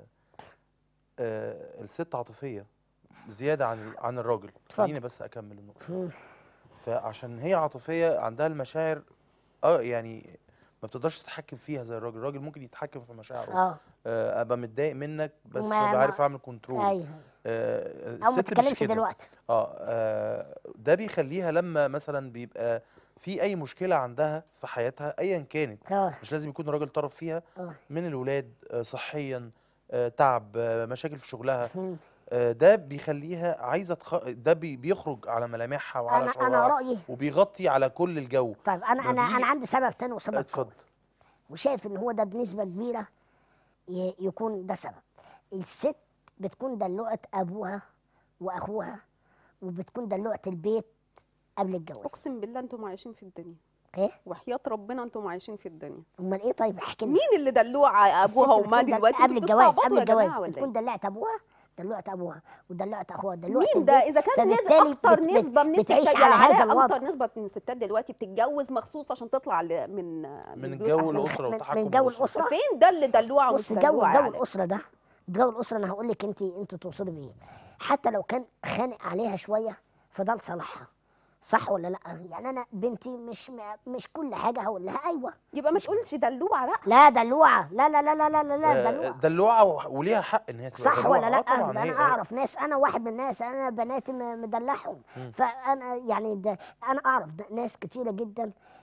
آه الست عاطفيه زياده عن عن الراجل اتفضل. خليني بس اكمل النقطه مم. فعشان هي عاطفيه عندها المشاعر اه يعني ما بتقدرش تتحكم فيها زي الراجل الراجل ممكن يتحكم في مشاعره اه آه ابقى متضايق منك بس ما- ابقى عارف ما- اعمل كنترول ايوه آه او ما الست مش تتكلمش كده. دلوقتي اه آه، ده بيخليها لما مثلا بيبقى في اي مشكله عندها في حياتها ايا كانت اه مش لازم يكون الراجل طرف فيها اه من الولاد آه، صحيا آه، تعب آه، مشاكل في شغلها مم. آه، ده بيخليها عايزه تخ... ده بي... بيخرج على ملامحها وعلى انا انا شعورها رايي وبيغطي على كل الجو طيب انا ما انا بيجي- انا عندي سبب تاني وسبب اتفضل قوي وشايف ان هو ده بنسبه كبيره ي- يكون ده سبب الست بتكون دلوقه ابوها واخوها وبتكون دلوقه البيت قبل الجواز اقسم بالله انتم عايشين في الدنيا ايه وحياه ربنا انتم عايشين في الدنيا امال ايه طيب احكي لنا مين اللي دلوع الست ابوها بتكون وما دل- دلوقتي قبل انتوا الجواز بتستعبطوا قبل يا الجواز جماعة ولا بتكون إيه؟ دلعت ابوها دلوقت ابوها ودلوقت اخوها دلوقتي مين ده اذا كان نسبة فبالتالي اكتر بت- بت- نسبه من بتعيش الستات على يا هذا علاء، الوضع. اكتر نسبه من الستات دلوقتي بتتجوز مخصوص عشان تطلع ل- من من بيوت جو أهلها. الاسره من- والتحكم من جو بالأسرة. الاسره فين ده اللي دلوعه بص ومش جو دلوعه جو يا علاء؟ الاسره ده جو الاسره انا هقول لك انت انت توصلي بايه حتى لو كان خانق عليها شويه فده لصالحها صح ولا لا يعني انا بنتي مش مش كل حاجه هقول لها ايوه يبقى ما تقولش دلوعه لا لا دلوعه لا لا لا لا لا لا, لا آه، دلوعه دلوعه وح- وليها حق ان هي تبقى صح دلوعة. ولا آه لا طبعا ده هي- انا اعرف ناس انا واحد من الناس انا بناتي م- مدلعهم مم. فانا يعني ده انا اعرف ده ناس كتيره جدا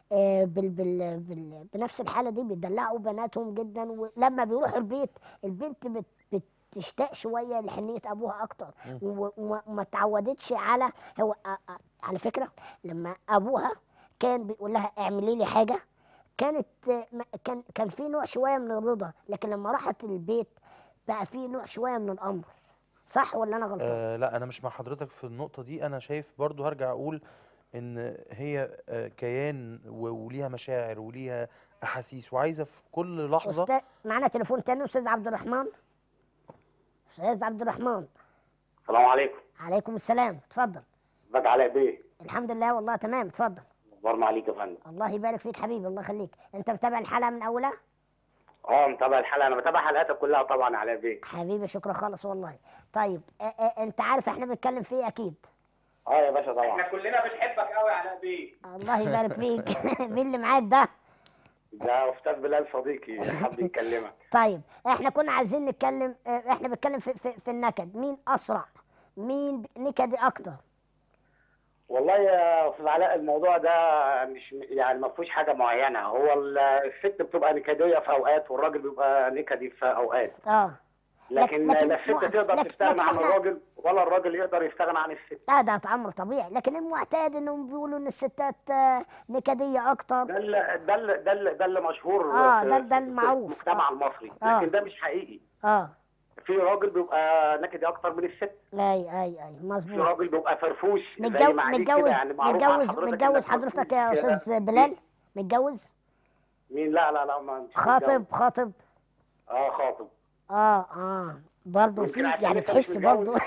آه، بال بال بال بنفس الحاله دي بيدلعوا بناتهم جدا ولما بيروحوا البيت البنت بت بتشتاق شويه لحنيه ابوها اكتر مم. و- وما ما اتعودتش على هو آ- آ- على فكره لما ابوها كان بيقول لها اعملي لي حاجه كانت آه، ما- كان كان في نوع شويه من الرضا لكن لما راحت البيت بقى في نوع شويه من الامر صح ولا انا غلطان؟ آه لا انا مش مع حضرتك في النقطه دي انا شايف برضو هرجع اقول ان هي آه كيان و- وليها مشاعر وليها احاسيس وعايزه في كل لحظه أستاذ معانا تليفون تاني استاذ عبد الرحمن استاذ عبد الرحمن السلام عليكم عليكم السلام اتفضل ازيك علاء بيه الحمد لله والله تمام اتفضل اخبارنا عليك يا فندم الله يبارك فيك حبيبي الله يخليك انت متابع الحلقه من اولها اه متابع الحلقه انا بتابع حلقاتك كلها طبعا علاء بيه حبيبي شكرا خالص والله طيب اه اه انت عارف احنا بنتكلم في ايه اكيد اه يا باشا طبعا كلنا بنحبك قوي يا علاء بيه الله يبارك فيك مين اللي معاك ده ده استاذ بلال صديقي حب يكلمك طيب احنا كنا عايزين نتكلم اه، احنا بنتكلم في, في, في النكد مين اسرع مين نكدي اكتر والله يا استاذ علاء الموضوع ده مش يعني ما فيهوش حاجه معينه هو ال- الست بتبقى نكديه في اوقات والراجل بيبقى نكدي في اوقات اه لكن لكن- لا الست لكن- تقدر لكن- تستغنى عن لكن إحنا- الراجل ولا الراجل يقدر يستغنى عن الست لا ده امر طبيعي لكن المعتاد انهم بيقولوا ان الستات اه، نكديه اكتر ده اللي ده اللي ده اللي, ده اللي مشهور آه، في- ده- ده في المعروف. المجتمع المصري آه. لكن ده مش حقيقي اه في راجل بيبقى نكدي اكتر من الست اي اي اي في مظبوط راجل بيبقى فرفوش زي متجوز ما عليك متجوز كده يعني معروف عن متجوز حضرتك متجوز إنك حضرتك يا فرفوش كده. استاذ بلال متجوز مين لا لا لا ما مش خاطب متجوز. خاطب اه خاطب اه اه برضه يمكن في عشان يعني أنت مش تحس متجوز. برضه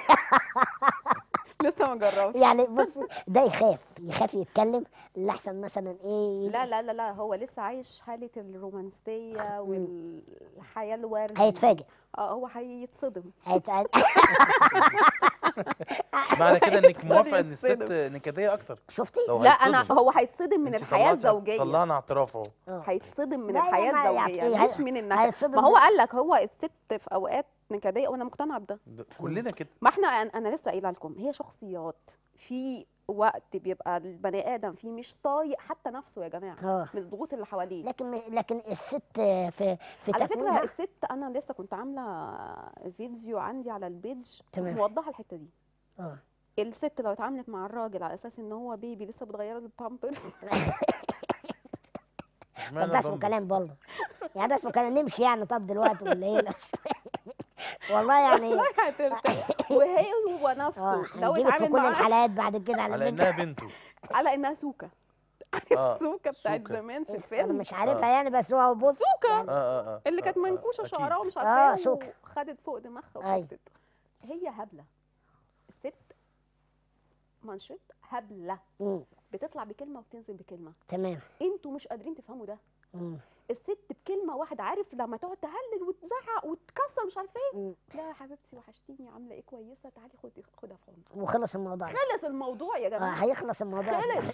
لسه ما جربتش يعني بص ده يخاف يخاف يتكلم لحسن مثلا ايه لا لا لا لا هو لسه عايش حالة الرومانسية والحياة الوردية هيتفاجئ اه هو هيتصدم هيت... معنى كده انك موافقه ان الست يتصدم. نكديه اكتر شفتي لو لا انا هيتصدم. هو هيتصدم من انت الحياة طلعتي- الزوجية طلعنا اعتراف اهو آه. هيتصدم من لا، لا، الحياة ما الزوجية يعني مش من النكد هيتصدم ما هو ده. قال لك هو الست في اوقات نكدية وانا مقتنعة بده ده كلنا كده ما احنا انا أنا لسه قايله لكم هي شخصيات في وقت بيبقى البني ادم فيه مش طايق حتى نفسه يا جماعه اه من الضغوط اللي حواليه لكن لكن الست في في على فكره تكوينها الست انا لسه كنت عامله فيديو عندي على البيج تمام. موضحه الحته دي اه الست لو اتعاملت مع الراجل على اساس ان هو بيبي لسه بتغير له البامبرز اشمعنى طب ده اسمه البامبرز؟ كلام برضه يعني ده اسمه كلام نمشي يعني طب دلوقتي ولا ايه لا. والله يعني والله هترتاح وهي هو نفسه اه لو هنجيبك في اتعامل كل معاها الحلقات بعد كده على على فكرة. انها بنته على انها سوكه اه السوكه بتاعت سوكة. زمان في انا الفيلم مش عارفها يعني بس هو بص سوكه اه اه اه اللي كانت آه، آه، منكوشه أكيد. شعرها ومش آه، عارفه سوكة. ايه وخدت فوق دماغها أيوة. وسكتت هي هبله الست منشط هبله مم. بتطلع بكلمه وبتنزل بكلمه تمام انتوا مش قادرين تفهموا ده مم. الست بكلمه واحده عارف لما تقعد تهلل وتزعق وتكسر مش عارفه ايه مم. لا يا حبيبتي وحشتيني عامله ايه كويسه تعالي خدي خدها في حضنك وخلص الموضوع خلص الموضوع يا اه جماعه هيخلص الموضوع خلص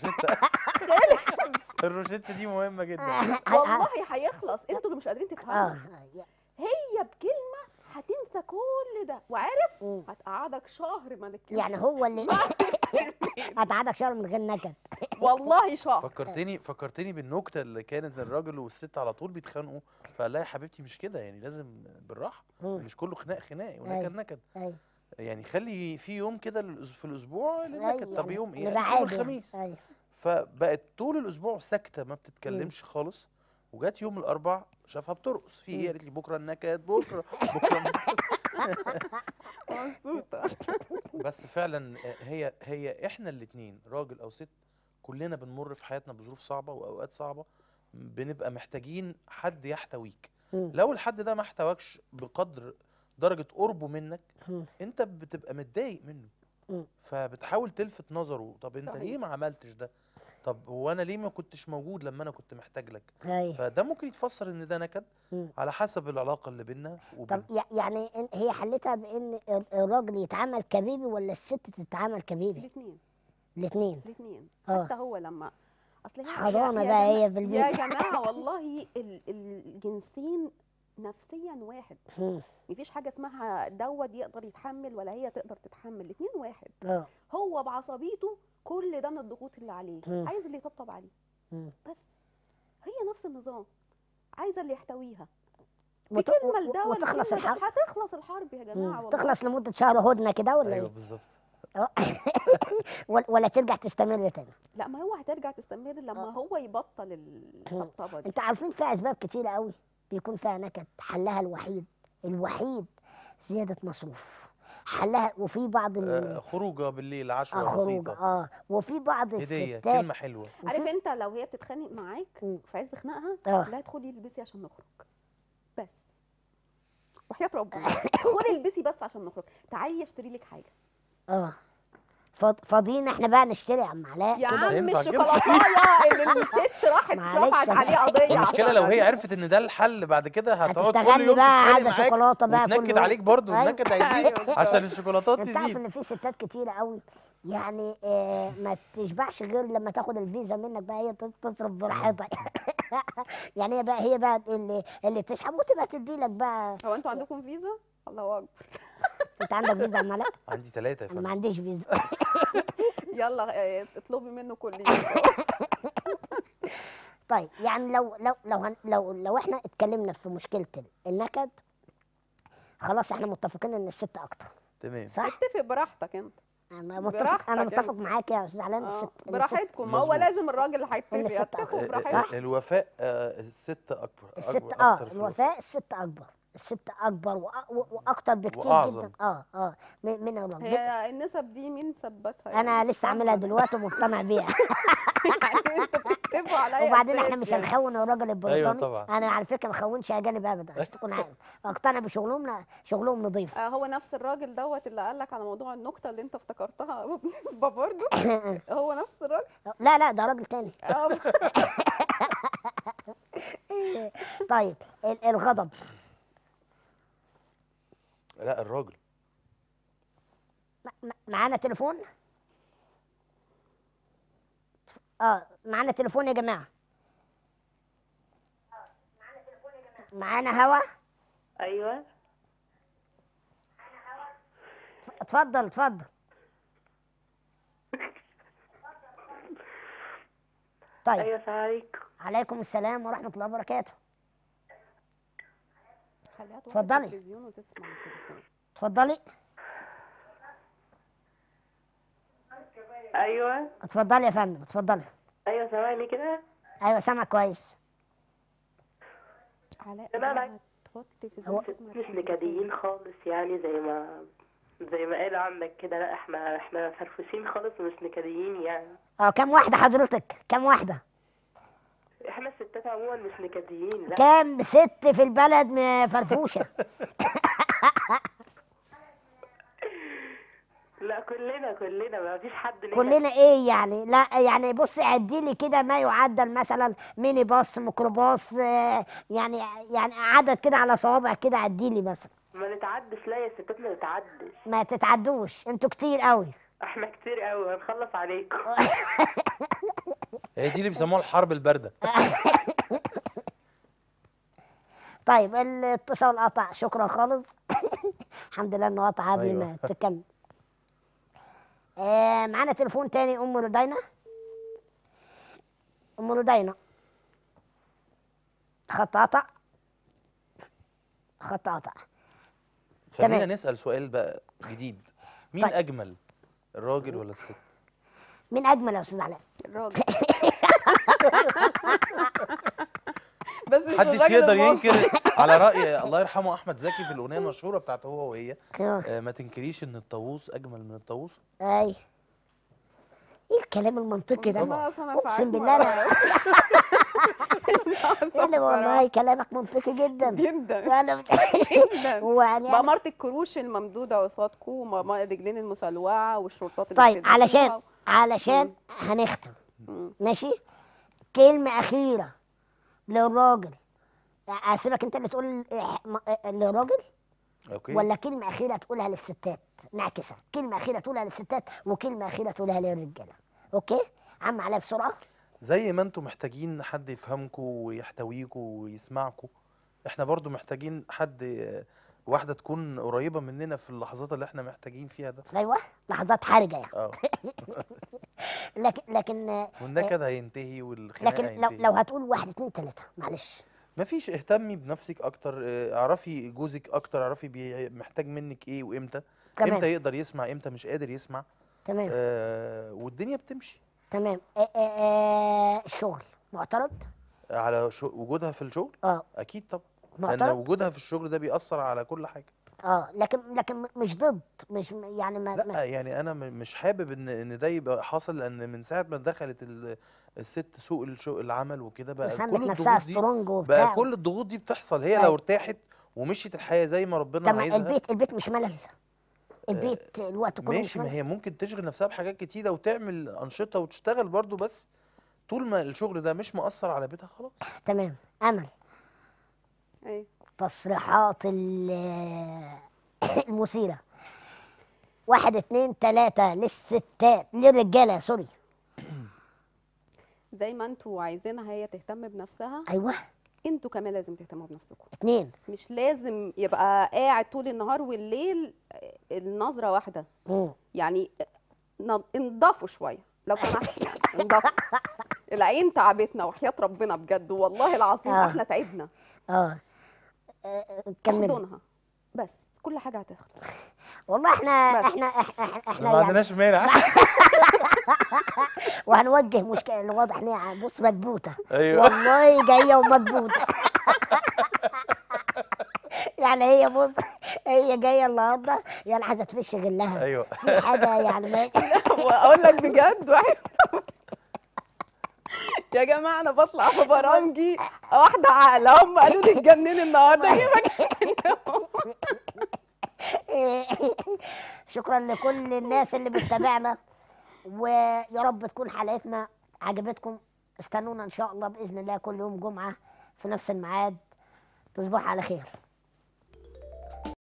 الروشته دي مهمه جدا والله هيخلص انتوا اللي مش قادرين اه تفهموا آه، هي بكلمه هتنسى كل ده وعارف مم. هتقعدك شهر ما نتكلمش يعني هو اللي هتقعدك شهر من غير نكد والله شهر فكرتني فكرتني بالنكته اللي كانت الراجل والست على طول بيتخانقوا فقال لها يا حبيبتي مش كده يعني لازم بالراحه مم. مش كله خناق خناق أيوة. ونكد نكد ايوه يعني خلي في يوم كده للأس- في الاسبوع للنكد طب يعني يوم ايه نبقى قال يوم عادي يعني. الخميس ايوه فبقت طول الاسبوع ساكته ما بتتكلمش خالص وجات يوم الاربع شافها بترقص في ايه قالت لي بكره النكد بكره بكره النكد. مبسوطه بس فعلا هي هي احنا الاثنين راجل او ست كلنا بنمر في حياتنا بظروف صعبه واوقات صعبه بنبقى محتاجين حد يحتويك مم. لو الحد ده ما احتواكش بقدر درجه قربه منك مم. انت بتبقى متضايق منه مم. فبتحاول تلفت نظره طب انت صحيح. ليه ما عملتش ده طب هو انا ليه ما كنتش موجود لما انا كنت محتاج لك ايوه فده ممكن يتفسر ان ده نكد مم. على حسب العلاقه اللي بينا طب وبين يع- يعني إن- هي حلتها بان ال- الراجل يتعامل كبيبي ولا الست تتعامل كبيبي الاثنين الاثنين الاثنين آه. حتى هو لما اصل هي حضانة يا- يا بقى جماعة- هي في البيت. يا جماعه والله ال- الجنسين نفسيا واحد مم. مفيش حاجه اسمها دوت يقدر يتحمل ولا هي تقدر تتحمل الاثنين واحد اه هو بعصبيته كل ده من الضغوط اللي عليه مم. عايز اللي يطبطب عليه مم. بس هي نفس النظام عايزه اللي يحتويها وت- بكلمه و- لده ولا وتخلص كلمة الحرب ده. هتخلص الحرب يا جماعه مم. والله تخلص لمده شهر هدنه كده ولا ايوه إيه؟ بالظبط آه. ولا- ولا ترجع تستمر تاني لا ما هو هترجع تستمر لما هو يبطل الطبطبه دي انت عارفين في اسباب كتيره قوي بيكون فيها نكد حلها الوحيد الوحيد زياده مصروف حلها وفي بعض آه ال- خروجه بالليل آه عشوه خروج بسيطه اه وفي بعض هديه الستات كلمه حلوه عارف وفي- انت لو هي بتتخانق معاك مم. في عز خناقها آه. لا ادخلي البسي عشان نخرج بس وحياة ربنا خدي البسي بس عشان نخرج تعالي اشتري لك حاجه اه فاض- فاضيين احنا بقى نشتري يا عم علاء يا كده. عم ينفع كده؟ الشوكولاتايه اللي الست راحت معلش رفعت يا عليه قضيه المشكله عشان لو هي عرفت ان ده الحل بعد كده هتقعد كل هتشتغلي يوم بقى تتخانق عايزه معاك شوكولاته بقى كل وتنكد يوم. عليك برضه أيوة. النكد هيزيد أيوة. عشان الشوكولاتات انت عارف تزيد ان في ستات كتيره قوي يعني آه ما تشبعش غير لما تاخد الفيزا منك بقى هي ت- تصرف براحتها يعني هي بقى هي بقى اللي اللي تسحب وتبقى تدي لك بقى هو انتوا عندكم فيزا الله اكبر انت عندك فيزا يا عم علاء عندي ثلاثه يا انا ما فندم عنديش فيزا يلا اه، اطلبي منه كل يوم طيب يعني لو لو لو هن لو لو احنا اتكلمنا في مشكله النكد خلاص احنا متفقين ان الست اكتر تمام صح؟ اتفق براحتك انت انا متفق براحتك انا متفق انت. معاك يا استاذ علاء ان اه، الست إن الست- براحتكم ما هو مظبوط. لازم الراجل إن هيتفق الست اتفقوا أكتر. براحتكم صح؟ الوفاء آه، الست اكبر الست أكبر- اه أكتر في الوفاء الست اكبر الست اكبر وأ- و- واكتر بكتير وأعظم. جدا اه اه من من الراجل هي النسب دي مين ثبتها يعني انا مش لسه فاهمة عاملها أنا. دلوقتي ومقتنع بيها يعني انتوا بتتفقوا على أي وبعدين أساس احنا مش يعني؟ هنخون الراجل البريطاني طبعا. انا على فكره ما خونش اجانب ابدا عشان تكون عارف اقتنع بشغلهم شغلهم نظيف آه، هو نفس الراجل دوت اللي قال لك على موضوع النكته اللي انت افتكرتها بالنسبه برضه هو نفس الراجل لا لا ده راجل تاني آه، طيب ال- الغضب لا الراجل م- م- معانا تليفون اه معانا تليفون يا جماعه معانا هوا ايوه اتفضل اتفضل طيب ايوه السلام عليكم عليكم السلام ورحمه الله وبركاته خليها توطي اتفضلي. التلفزيون وتسمع التليفون اتفضلي ايوه اتفضلي يا فندم اتفضلي ايوه سامعني كده ايوه سامع كويس علاء لا، لا. لما توطي التلفزيون هو- وتسمع مش التلفزيون. نكديين خالص يعني زي ما زي ما قال عندك كده لا احنا احنا فرفوسين خالص ومش نكديين يعني اه كم واحده حضرتك كم واحده احنا الستات عموما مش نكديين لا كم ست في البلد م- فرفوشه لا كلنا كلنا ما فيش حد نكد كلنا ايه يعني لا يعني بص عدي لي كده ما يعدل مثلا ميني باص ميكروباص آه، يعني يعني عدد كده على صوابع كده عدي لي مثلا ما نتعدش لا يا ستات ما نتعدش ما تتعدوش انتوا كتير قوي احنا كتير قوي هنخلص عليكم هي دي اللي بيسموها الحرب البارده طيب الاتصال قطع شكرا خالص الحمد لله انه قطع قبل أيوة. ما تكمل آه معانا تليفون تاني ام لدينا ام لدينا خط قطع خط قطع خلينا تمام. نسال سؤال بقى جديد مين طيب. اجمل الراجل ولا الست مين اجمل يا استاذ علاء الراجل بس مش محدش الراجل يقدر المصري. ينكر على راي الله يرحمه احمد زكي في الاغنيه المشهوره بتاعته هو وهي آه. آه، ما تنكريش ان الطاووس اجمل من الطاووس اي ايه الكلام المنطقي مش ده ناقص أنا اقسم أفعل بالله مرة. انا مش ناقص انا والله بصراحة. كلامك منطقي جدا جدا انا جدا ويعني بأمارة الكروش الممدودة قصادكم وما- الرجلين المسلوعة والشرطات اللي طيب بتلبسوها. علشان علشان هنختم مم. ماشي كلمة أخيرة للراجل أسيبك أنت اللي تقول إح- م- للراجل اوكي ولا كلمة أخيرة تقولها للستات نعكسها كلمة أخيرة تقولها للستات وكلمة أخيرة تقولها للرجالة أوكي عم عليها بسرعة زي ما انتم محتاجين حد يفهمكم ويحتويكم ويسمعكم احنا برضو محتاجين حد واحده تكون قريبه مننا في اللحظات اللي احنا محتاجين فيها ده ايوه لحظات حرجه يعني اه لكن لكن آه، والنكد هينتهي والخناق لكن لو هينتهي لو هتقول واحد اتنين تلاته معلش مفيش اهتمي بنفسك اكتر اه، اعرفي جوزك اكتر اعرفي بي- محتاج منك ايه وامتى تمام. امتى يقدر يسمع امتى مش قادر يسمع تمام آه والدنيا بتمشي تمام آه، آه، آه، الشغل معترض على شو وجودها في الشغل اه اكيد طبعا لان معترض وجودها في الشغل ده بيأثر على كل حاجه اه لكن لكن م- مش ضد مش م- يعني ما, لا ما يعني انا م- مش حابب ان ان ده يبقى حاصل لان من ساعه ما دخلت ال- الست سوق الشو العمل وكده بقى وسمت كل نفسها الضغوط دي سترونج وبتاع بقى كل الضغوط دي بتحصل هي لو أيوة. ارتاحت ومشيت الحياه زي ما ربنا طب ما عايزها البيت البيت مش ملل البيت الوقت كله مش ماشي ما ملل هي ممكن تشغل نفسها بحاجات كتيره وتعمل انشطه وتشتغل برضو بس طول ما الشغل ده مش مؤثر على بيتها خلاص تمام امل ايه تصريحات ال- المثيرة واحد اتنين تلاتة للستات للرجالة سوري زي ما انتوا عايزينها هي تهتم بنفسها ايوه انتوا كمان لازم تهتموا بنفسكم اتنين مش لازم يبقى قاعد طول النهار والليل النظرة واحدة مم. يعني ن- انضفوا شوية لو سمحت يعني انضفوا العين تعبتنا وحياة ربنا بجد والله العظيم آه. احنا تعبنا اه آه، كمل احضنها بس كل حاجة هتخلص والله احنا بس. احنا احنا, احنا, احنا ما يعني عندناش مانع وهنوجه مشكلة اللي واضح ان هي بص مكبوتة ايوه والله جاية ومكبوتة يعني هي بص هي جاية النهارده يعني عايزة تفش غلها ايوه في حاجة يعني ما واقول لك بجد واحد يا جماعة أنا بطلع في برامجي واحدة عاقلة هم قالوا لي اتجنني النهاردة شكرا لكل الناس اللي بتتابعنا ويا رب تكون حلقتنا عجبتكم استنونا ان شاء الله باذن الله كل يوم جمعه في نفس الميعاد تصبحوا على خير